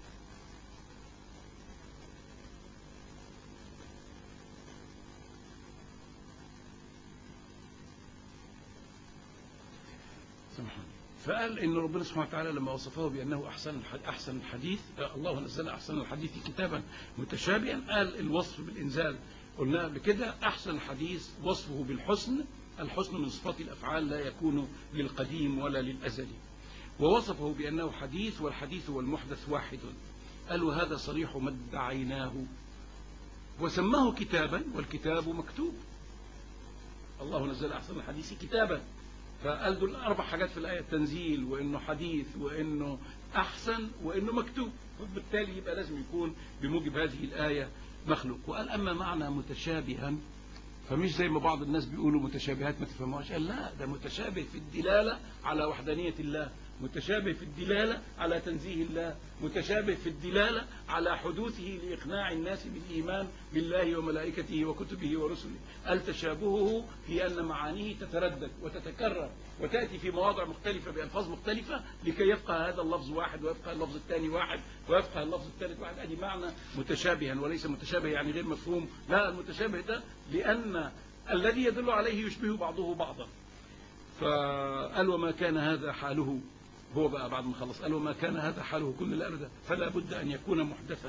فقال ان ربنا سبحانه وتعالى لما وصفه بانه احسن احسن الحديث الله نزل احسن الحديث كتابا متشابها قال الوصف بالانزال قلنا قبل كده احسن الحديث وصفه بالحسن الحسن من صفات الافعال لا يكون للقديم ولا للازلي ووصفه بانه حديث والحديث والمحدث واحد قالوا هذا صريح ما ادعيناه وسماه كتابا والكتاب مكتوب الله نزل احسن الحديث كتابا فقال دول أربع حاجات في الآية التنزيل وإنه حديث وإنه أحسن وإنه مكتوب وبالتالي يبقى لازم يكون بموجب هذه الآية مخلوق وقال أما معنى متشابها فمش زي ما بعض الناس بيقولوا متشابهات ما تفهموهاش قال لا ده متشابه في الدلالة على وحدانية الله متشابه في الدلالة على تنزيه الله متشابه في الدلالة على حدوثه لإقناع الناس بالإيمان بالله وملائكته وكتبه ورسله التشابهه في أن معانيه تتردد وتتكرر وتأتي في مواضع مختلفة بألفاظ مختلفة لكي يبقى هذا اللفظ واحد ويبقى اللفظ الثاني واحد ويبقى اللفظ الثالث واحد هذه معنى متشابها وليس متشابه يعني غير مفهوم لا المتشابه ده لأن الذي يدل عليه يشبه بعضه بعضا فقال وما كان هذا حاله هو بقى بعد ما خلص قال وما كان هذا حاله كل الأبد فلا بد أن يكون محدثا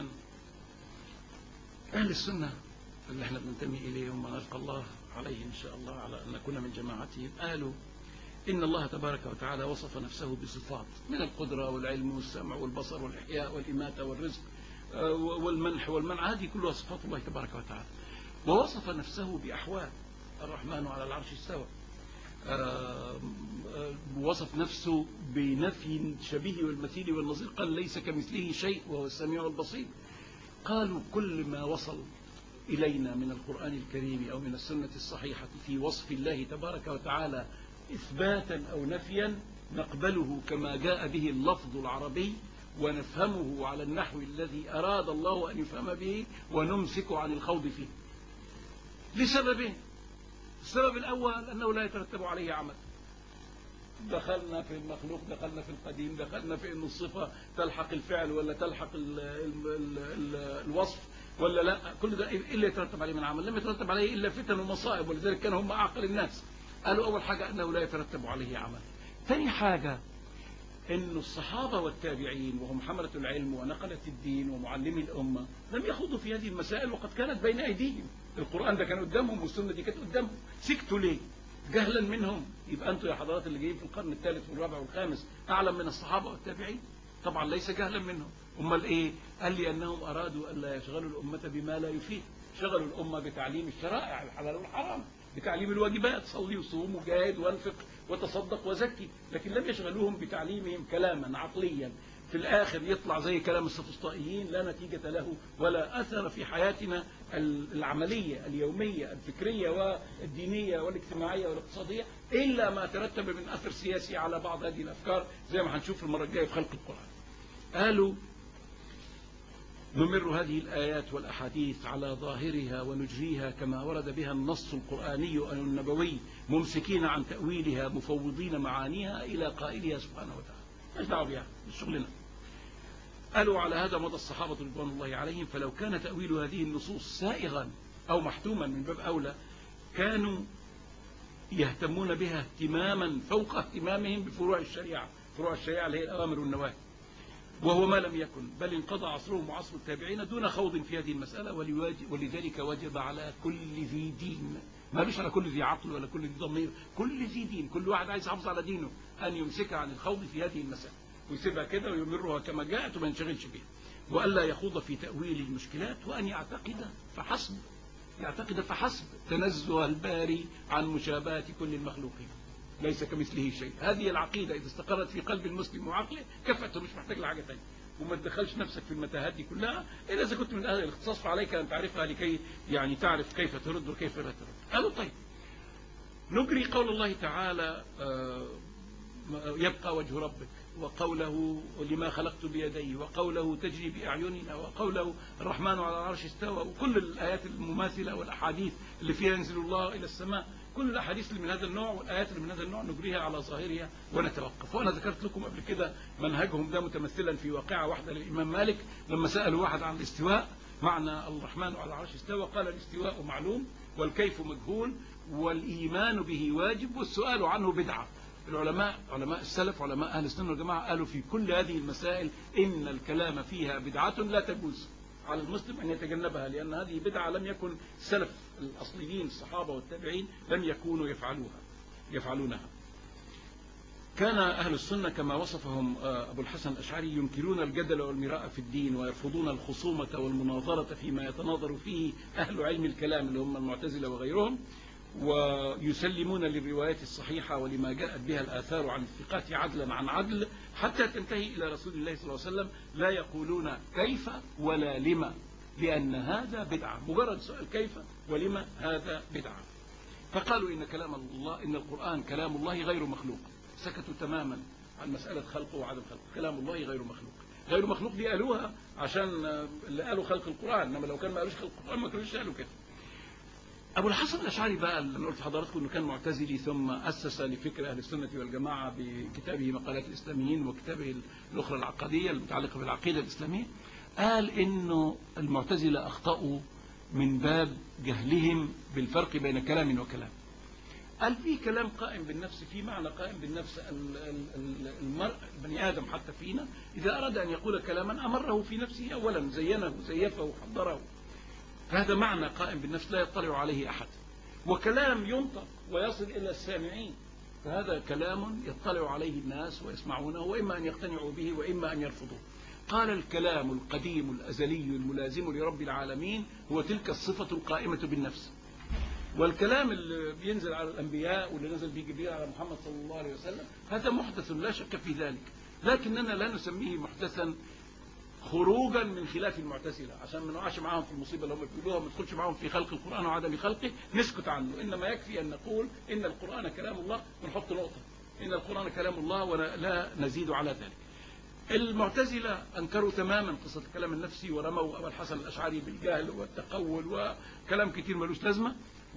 أهل السنة اللي احنا بننتمي إليهم ونلقى الله عليه إن شاء الله على أن نكون من جماعتهم قالوا إن الله تبارك وتعالى وصف نفسه بصفات من القدرة والعلم والسمع والبصر والإحياء والإماتة والرزق والمنح والمنع هذه كلها صفات الله تبارك وتعالى ووصف نفسه بأحوال الرحمن على العرش استوى وصف نفسه بنفي شبيه والمثيل والنظير قال ليس كمثله شيء وهو السميع البصير قالوا كل ما وصل إلينا من القرآن الكريم أو من السنة الصحيحة في وصف الله تبارك وتعالى إثباتا أو نفيا نقبله كما جاء به اللفظ العربي ونفهمه على النحو الذي أراد الله أن يفهم به ونمسك عن الخوض فيه لسببين السبب الأول أنه لا يترتب عليه عمل دخلنا في المخلوق دخلنا في القديم دخلنا في أن الصفة تلحق الفعل ولا تلحق ال ال ال ال الوصف ولا لا كل ده إلا يترتب عليه من عمل لم يترتب عليه إلا فتن ومصائب ولذلك كانوا هم أعقل الناس قالوا أول حاجة أنه لا يترتب عليه عمل ثاني حاجة أن الصحابة والتابعين وهم حملة العلم ونقلة الدين ومعلمي الأمة لم يخوضوا في هذه المسائل وقد كانت بين أيديهم القرآن ده كان قدامهم والسنة دي كانت قدامهم سكتوا ليه جهلا منهم يبقى أنتوا يا حضرات اللي جايين في القرن الثالث والرابع والخامس أعلم من الصحابة والتابعين طبعا ليس جهلا منهم امال ايه قال لي انهم ارادوا الا يشغلوا الامه بما لا يفيد شغلوا الامه بتعليم الشرائع الحلال والحرام بتعليم الواجبات صلي وصوم وجاهد وانفق وتصدق وزكي لكن لم يشغلوهم بتعليمهم كلاما عقليا في الآخر يطلع زي كلام السفسطائيين لا نتيجة له ولا أثر في حياتنا العملية اليومية الفكرية والدينية والاجتماعية والاقتصادية إلا ما ترتب من أثر سياسي على بعض هذه الأفكار زي ما هنشوف المرة الجاية في خلق القرآن قالوا نمر هذه الآيات والأحاديث على ظاهرها ونجريها كما ورد بها النص القرآني أو النبوي ممسكين عن تأويلها مفوضين معانيها إلى قائلها سبحانه وتعالى مش دعوه بها مش شغلنا قالوا على هذا مضى الصحابة رضوان الله عليهم فلو كان تأويل هذه النصوص سائغا أو محتوما من باب أولى كانوا يهتمون بها اهتماما فوق اهتمامهم بفروع الشريعة فروع الشريعة اللي هي الأوامر والنواهي وهو ما لم يكن بل انقضى عصرهم وعصر التابعين دون خوض في هذه المسألة ولذلك وجب على كل ذي دين مالوش على كل ذي عقل ولا كل ذي ضمير كل ذي دين كل واحد عايز يحافظ على دينه أن يمسك عن الخوض في هذه المسألة ويسيبها كده ويمرها كما جاءت وما ينشغلش بها وألا يخوض في تأويل المشكلات وأن يعتقد فحسب يعتقد فحسب تنزه الباري عن مشابهة كل المخلوقين ليس كمثله شيء هذه العقيدة إذا استقرت في قلب المسلم وعقله كفته مش محتاج لحاجة ثانيه وما تدخلش نفسك في المتاهات دي كلها إلا إذا كنت من أهل الاختصاص فعليك أن تعرفها لكي يعني تعرف كيف ترد وكيف لا ترد قالوا طيب نجري قول الله تعالى آه، يبقى وجه ربك وقوله لما خلقت بيدي وقوله تجري بأعيننا وقوله الرحمن على العرش استوى وكل الآيات المماثلة والأحاديث اللي فيها ينزل الله إلى السماء كل الأحاديث اللي من هذا النوع والآيات اللي من هذا النوع نجريها على ظاهرها ونتوقف وأنا ذكرت لكم قبل كده منهجهم ده متمثلا في واقعة واحدة للإمام مالك لما سألوا واحد عن الاستواء معنى الرحمن على العرش استوى قال الاستواء معلوم والكيف مجهول والإيمان به واجب والسؤال عنه بدعة العلماء علماء السلف علماء أهل السنة والجماعة قالوا في كل هذه المسائل إن الكلام فيها بدعة لا تجوز على المسلم أن يتجنبها لأن هذه بدعة لم يكن السلف الأصليين الصحابة والتابعين لم يكونوا يفعلوها يفعلونها كان أهل السنة كما وصفهم أبو الحسن الأشعري ينكرون الجدل والمراء في الدين ويرفضون الخصومة والمناظرة فيما يتناظر فيه أهل علم الكلام اللي هم المعتزلة وغيرهم ويسلمون للروايات الصحيحة ولما جاءت بها الآثار عن الثقات عدلا عن عدل حتى تنتهي إلى رسول الله صلى الله عليه وسلم لا يقولون كيف ولا لما لأن هذا بدعة مجرد سؤال كيف ولما هذا بدعة فقالوا إن كلام الله إن القرآن كلام الله غير مخلوق سكتوا تماما عن مسألة خلقه وعدم خلقه كلام الله غير مخلوق غير مخلوق دي قالوها عشان اللي قالوا خلق القرآن إنما لو كان ما قالوش خلق القرآن ما كانوش قالوا كده أبو الحسن الأشعري بقى اللي قلت لحضراتكم إنه كان معتزلي ثم أسس لفكر أهل السنة والجماعة بكتابه مقالات الإسلاميين وكتابه الأخرى العقدية المتعلقة بالعقيدة الإسلامية قال إنه المعتزلة أخطأوا من باب جهلهم بالفرق بين كلام وكلام قال في كلام قائم بالنفس في معنى قائم بالنفس المرء بني آدم حتى فينا إذا أراد أن يقول كلاما أمره في نفسه أولا زينه زيفه وحضره هذا معنى قائم بالنفس لا يطلع عليه أحد وكلام ينطق ويصل إلى السامعين فهذا كلام يطلع عليه الناس ويسمعونه وإما أن يقتنعوا به وإما أن يرفضوه قال الكلام القديم الأزلي الملازم لرب العالمين هو تلك الصفة القائمة بالنفس والكلام اللي بينزل على الأنبياء واللي نزل به جبريل على محمد صلى الله عليه وسلم هذا محدث لا شك في ذلك لكننا لا نسميه محدثا خروجا من خلاف المعتزلة عشان ما نقعش معاهم في المصيبة اللي هم بيقولوها ما ندخلش معاهم في خلق القرآن وعدم خلقه نسكت عنه إنما يكفي أن نقول إن القرآن كلام الله ونحط نقطة إن القرآن كلام الله ولا نزيد على ذلك المعتزلة أنكروا تماما قصة الكلام النفسي ورموا أبا الحسن الأشعري بالجهل والتقول وكلام كتير ملوش لازمة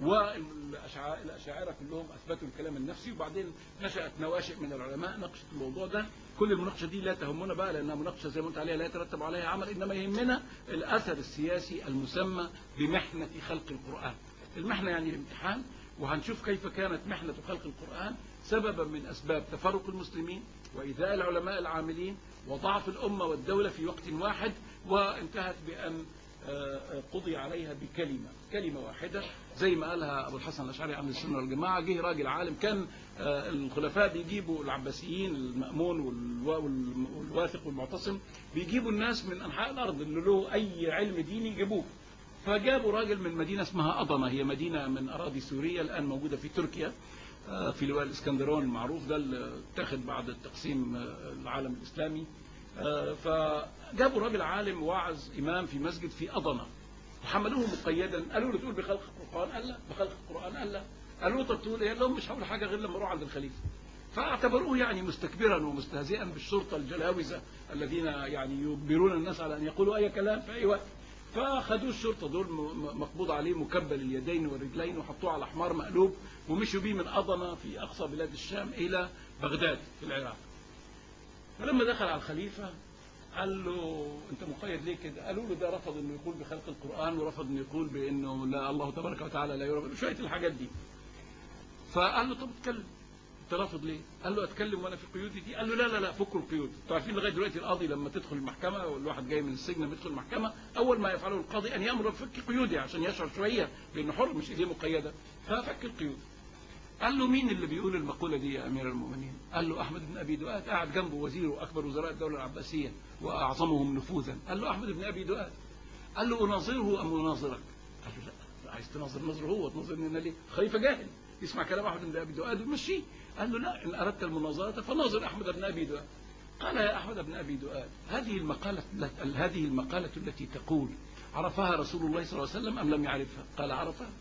والأشاعرة كلهم أثبتوا الكلام النفسي وبعدين نشأت نواشئ من العلماء ناقشت الموضوع ده كل المناقشة دي لا تهمنا بقى لأنها مناقشة زي ما قلت عليها لا يترتب عليها عمل إنما يهمنا الأثر السياسي المسمى بمحنة خلق القرآن المحنة يعني الامتحان وهنشوف كيف كانت محنة خلق القرآن سببا من أسباب تفرق المسلمين وإيذاء العلماء العاملين وضعف الأمة والدولة في وقت واحد وانتهت بأن قضي عليها بكلمة كلمة واحدة زي ما قالها أبو الحسن الأشعري عن السنة والجماعة جه راجل عالم كان الخلفاء بيجيبوا العباسيين المأمون والواثق والمعتصم بيجيبوا الناس من أنحاء الأرض اللي له أي علم ديني يجيبوه فجابوا راجل من مدينة اسمها أضنة هي مدينة من أراضي سوريا الآن موجودة في تركيا في لواء الإسكندرون المعروف ده اللي اتخذ بعد التقسيم العالم الإسلامي فجابوا راجل عالم واعظ إمام في مسجد في أضنة وحملوه مقيدا قالوا له تقول بخلق القرآن قال لا بخلق القرآن قال لا قالوا له طب تقول ايه لهم مش هقول حاجة غير لما اروح عند الخليفة فاعتبروه يعني مستكبرا ومستهزئا بالشرطة الجلاوزة الذين يعني يجبرون الناس على أن يقولوا أي كلام في أي وقت فأخذوه الشرطة دول مقبوض عليه مكبل اليدين والرجلين وحطوه على حمار مقلوب ومشوا بيه من أضنة في أقصى بلاد الشام إلى بغداد في العراق فلما دخل على الخليفة قال له انت مقيد ليه كده قالوا له ده رفض انه يقول بخلق القرآن ورفض انه يقول بانه لا الله تبارك وتعالى لا يرى شوية الحاجات دي فقال له طب اتكلم انت رافض ليه قال له اتكلم وانا في قيودي دي قال له لا لا لا فكوا القيود انتوا عارفين لغايه دلوقتي القاضي لما تدخل المحكمه والواحد جاي من السجن لما يدخل المحكمه اول ما يفعله القاضي ان يامر بفك قيودي عشان يشعر شويه بانه حر مش ايديه مقيده ففك القيود قال له مين اللي بيقول المقولة دي يا أمير المؤمنين قال له أحمد بن أبي دؤاد قاعد جنبه وزيره أكبر وزراء الدولة العباسية وأعظمهم نفوذا قال له أحمد بن أبي دؤاد قال له أناظره أم أناظرك قال له لا عايز تناظر نظره هو تناظرني أنا ليه خليفة جاهل يسمع كلام أحمد بن أبي دؤاد ويمشيه قال له لا إن أردت المناظرة فناظر أحمد بن أبي دؤاد قال يا أحمد بن أبي دؤاد هذه المقالة هذه المقالة التي تقول عرفها رسول الله صلى الله عليه وسلم أم لم يعرفها قال عرفها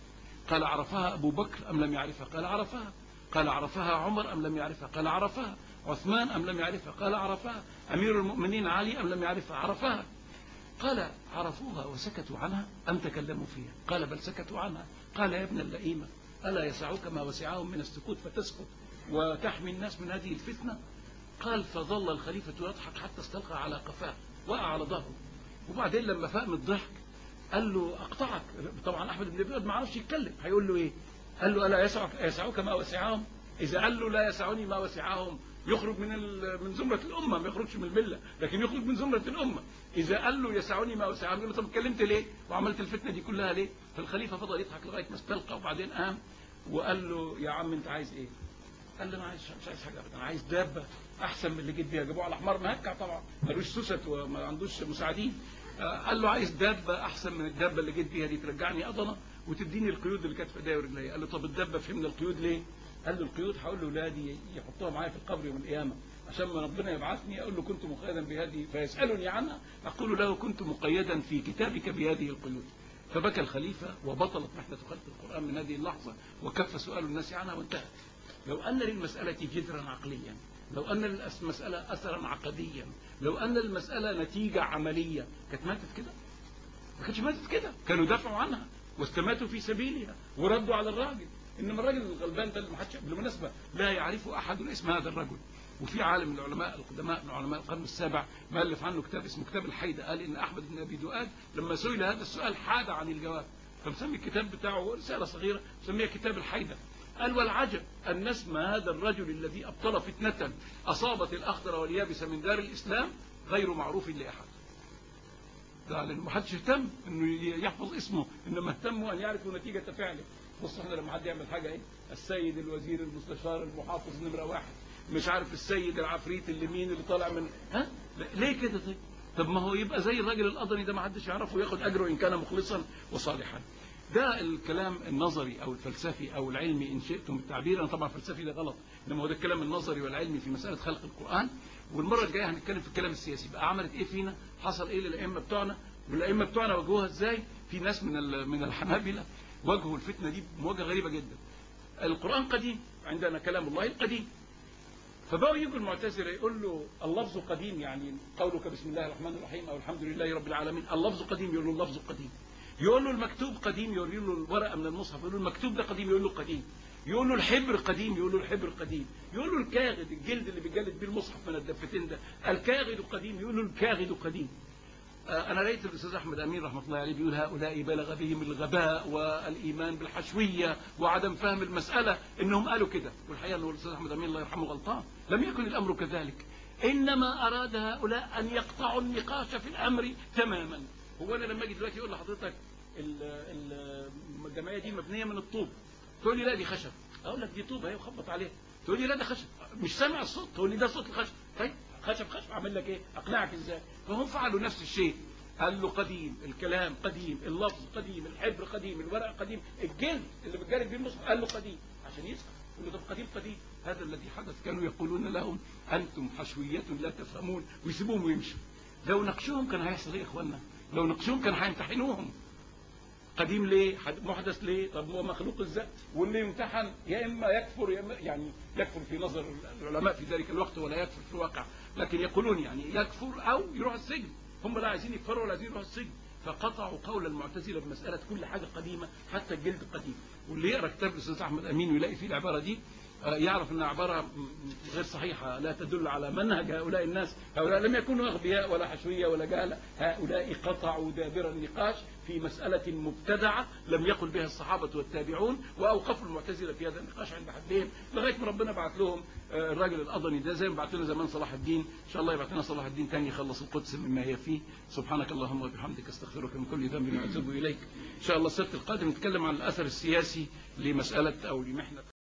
قال عرفها أبو بكر أم لم يعرفها قال عرفها قال عرفها عمر أم لم يعرفها قال عرفها عثمان أم لم يعرفها قال عرفها أمير المؤمنين علي أم لم يعرفها عرفها قال عرفوها وسكتوا عنها أم تكلموا فيها قال بل سكتوا عنها قال يا ابن اللئيمة ألا يسعك ما وسعهم من السكوت فتسكت وتحمي الناس من هذه الفتنة قال فظل الخليفة يضحك حتى استلقى على قفاه وقع على ظهره وبعدين لما فاق من الضحك قال له أقطعك طبعا أحمد بن أبي ما عرفش يتكلم هيقول له إيه قال له ألا يسعك, يسعك ما وسعهم إذا قال له لا يسعني ما وسعهم يخرج من من زمرة الأمة ما يخرجش من الملة لكن يخرج من زمرة الأمة إذا قال له يسعني ما وسعهم يقول له طب اتكلمت ليه وعملت الفتنة دي كلها ليه فالخليفة فضل يضحك لغاية ما استلقى وبعدين قام وقال له يا عم أنت عايز إيه قال له انا عايز مش عايز حاجه ابدا انا عايز دابه احسن من اللي جيت بيها جابوه على حمار مهكع طبعا ملوش سوست وما عندوش مساعدين قال له عايز دابه احسن من الدابه اللي جيت بيها دي ترجعني اضنه وتديني القيود اللي كانت في ايديا ورجليا قال له طب الدابه فهمنا القيود ليه قال له القيود هقول لاولادي يحطوها معايا في القبر يوم القيامه عشان ما ربنا يبعثني اقول له كنت مقيدا بهذه فيسالني عنها اقول له كنت مقيدا في كتابك بهذه القيود فبكى الخليفه وبطلت محنه خلق القران من هذه اللحظه وكف سؤال الناس عنها وانتهت لو أن للمسألة جذرا عقليا لو أن المسألة أثرا عقديا لو أن المسألة نتيجة عملية كانت ماتت كده ما كانتش ماتت كده كانوا دافعوا عنها واستماتوا في سبيلها وردوا على الراجل إنما الراجل الغلبان ده اللي ما حدش بالمناسبة لا يعرف أحد اسم هذا الرجل وفي عالم من العلماء القدماء من علماء القرن السابع مؤلف عنه كتاب اسمه كتاب الحيدة قال إن أحمد بن أبي دؤاد لما سئل هذا السؤال حاد عن الجواب فمسمي الكتاب بتاعه رسالة صغيرة سميها كتاب الحيدة قال والعجب أن نسمى هذا الرجل الذي أبطل فتنة أصابت الأخضر واليابس من دار الإسلام غير معروف لأحد لأن ما حدش اهتم انه يحفظ اسمه انما اهتموا ان يعرفوا نتيجة فعله بص احنا لما حد يعمل حاجة ايه السيد الوزير المستشار المحافظ نمرة واحد مش عارف السيد العفريت اللي مين اللي طالع من ها ليه كده طيب طب ما هو يبقى زي الراجل القضني ده ما حدش يعرفه وياخد اجره ان كان مخلصا وصالحا ده الكلام النظري او الفلسفي او العلمي ان شئتم التعبير انا طبعا فلسفي ده غلط انما هو ده الكلام النظري والعلمي في مساله خلق القران والمره الجايه هنتكلم في الكلام السياسي بقى عملت ايه فينا حصل ايه للائمه بتوعنا والائمه بتوعنا واجهوها ازاي في ناس من من الحنابله واجهوا الفتنه دي بمواجهه غريبه جدا القران قديم عندنا كلام الله القديم فبقوا يجوا المعتزله يقول له اللفظ قديم يعني قولك بسم الله الرحمن الرحيم او الحمد لله رب العالمين اللفظ قديم يقول له اللفظ قديم يقول له المكتوب قديم يقول له الورقه من المصحف يقول له المكتوب ده قديم يقول له قديم يقول له الحبر قديم يقول له الحبر قديم يقول له الكاغد الجلد اللي بيجلد بيه المصحف من الدفتين ده الكاغد قديم يقول له الكاغد قديم أنا رأيت الأستاذ أحمد أمين رحمة الله عليه بيقول هؤلاء بلغ بهم الغباء والإيمان بالحشوية وعدم فهم المسألة إنهم قالوا كده والحقيقة أن الأستاذ أحمد أمين الله يرحمه غلطان لم يكن الأمر كذلك إنما أراد هؤلاء أن يقطعوا النقاش في الأمر تماما هو أنا لما أجي دلوقتي أقول لحضرتك الجمعية دي مبنية من الطوب تقول لي لا دي خشب أقول لك دي طوب اهي وخبط عليها تقول لي لا ده خشب مش سامع الصوت تقول لي ده صوت الخشب طيب خشب خشب اعمل لك ايه اقنعك ازاي فهم فعلوا نفس الشيء قال له قديم الكلام قديم اللفظ قديم الحبر قديم الورق قديم الجلد اللي بتجرب بيه المصحف قال له قديم عشان يسكت يقول له طب قديم قديم هذا الذي حدث كانوا يقولون لهم انتم حشوية لا تفهمون ويسيبوهم ويمشوا لو ناقشوهم كان هيحصل ايه يا اخوانا لو ناقشوهم كان هيمتحنوهم قديم ليه محدث ليه طب هو مخلوق ازاي واللي يمتحن يا اما يكفر يا اما يعني يكفر في نظر العلماء في ذلك الوقت ولا يكفر في الواقع لكن يقولون يعني يكفر او يروح السجن هم لا عايزين يكفروا ولا عايزين يروحوا السجن فقطعوا قول المعتزله بمساله كل حاجه قديمه حتى الجلد قديم واللي يقرا كتاب الاستاذ احمد امين ويلاقي فيه العباره دي يعرف انها عباره غير صحيحه لا تدل على منهج هؤلاء الناس هؤلاء لم يكونوا اغبياء ولا حشويه ولا جهله هؤلاء قطعوا دابر النقاش في مساله مبتدعه لم يقل بها الصحابه والتابعون واوقفوا المعتزله في هذا النقاش عند حدهم لغايه ما ربنا بعت لهم الراجل الأضني ده زي ما بعت لنا زمان صلاح الدين إن شاء الله يبعت لنا صلاح الدين تاني يخلص القدس مما هي فيه سبحانك اللهم وبحمدك استغفرك من كل ذنب وأتوب إليك إن شاء الله السبت القادم نتكلم عن الأثر السياسي لمسألة أو لمحنة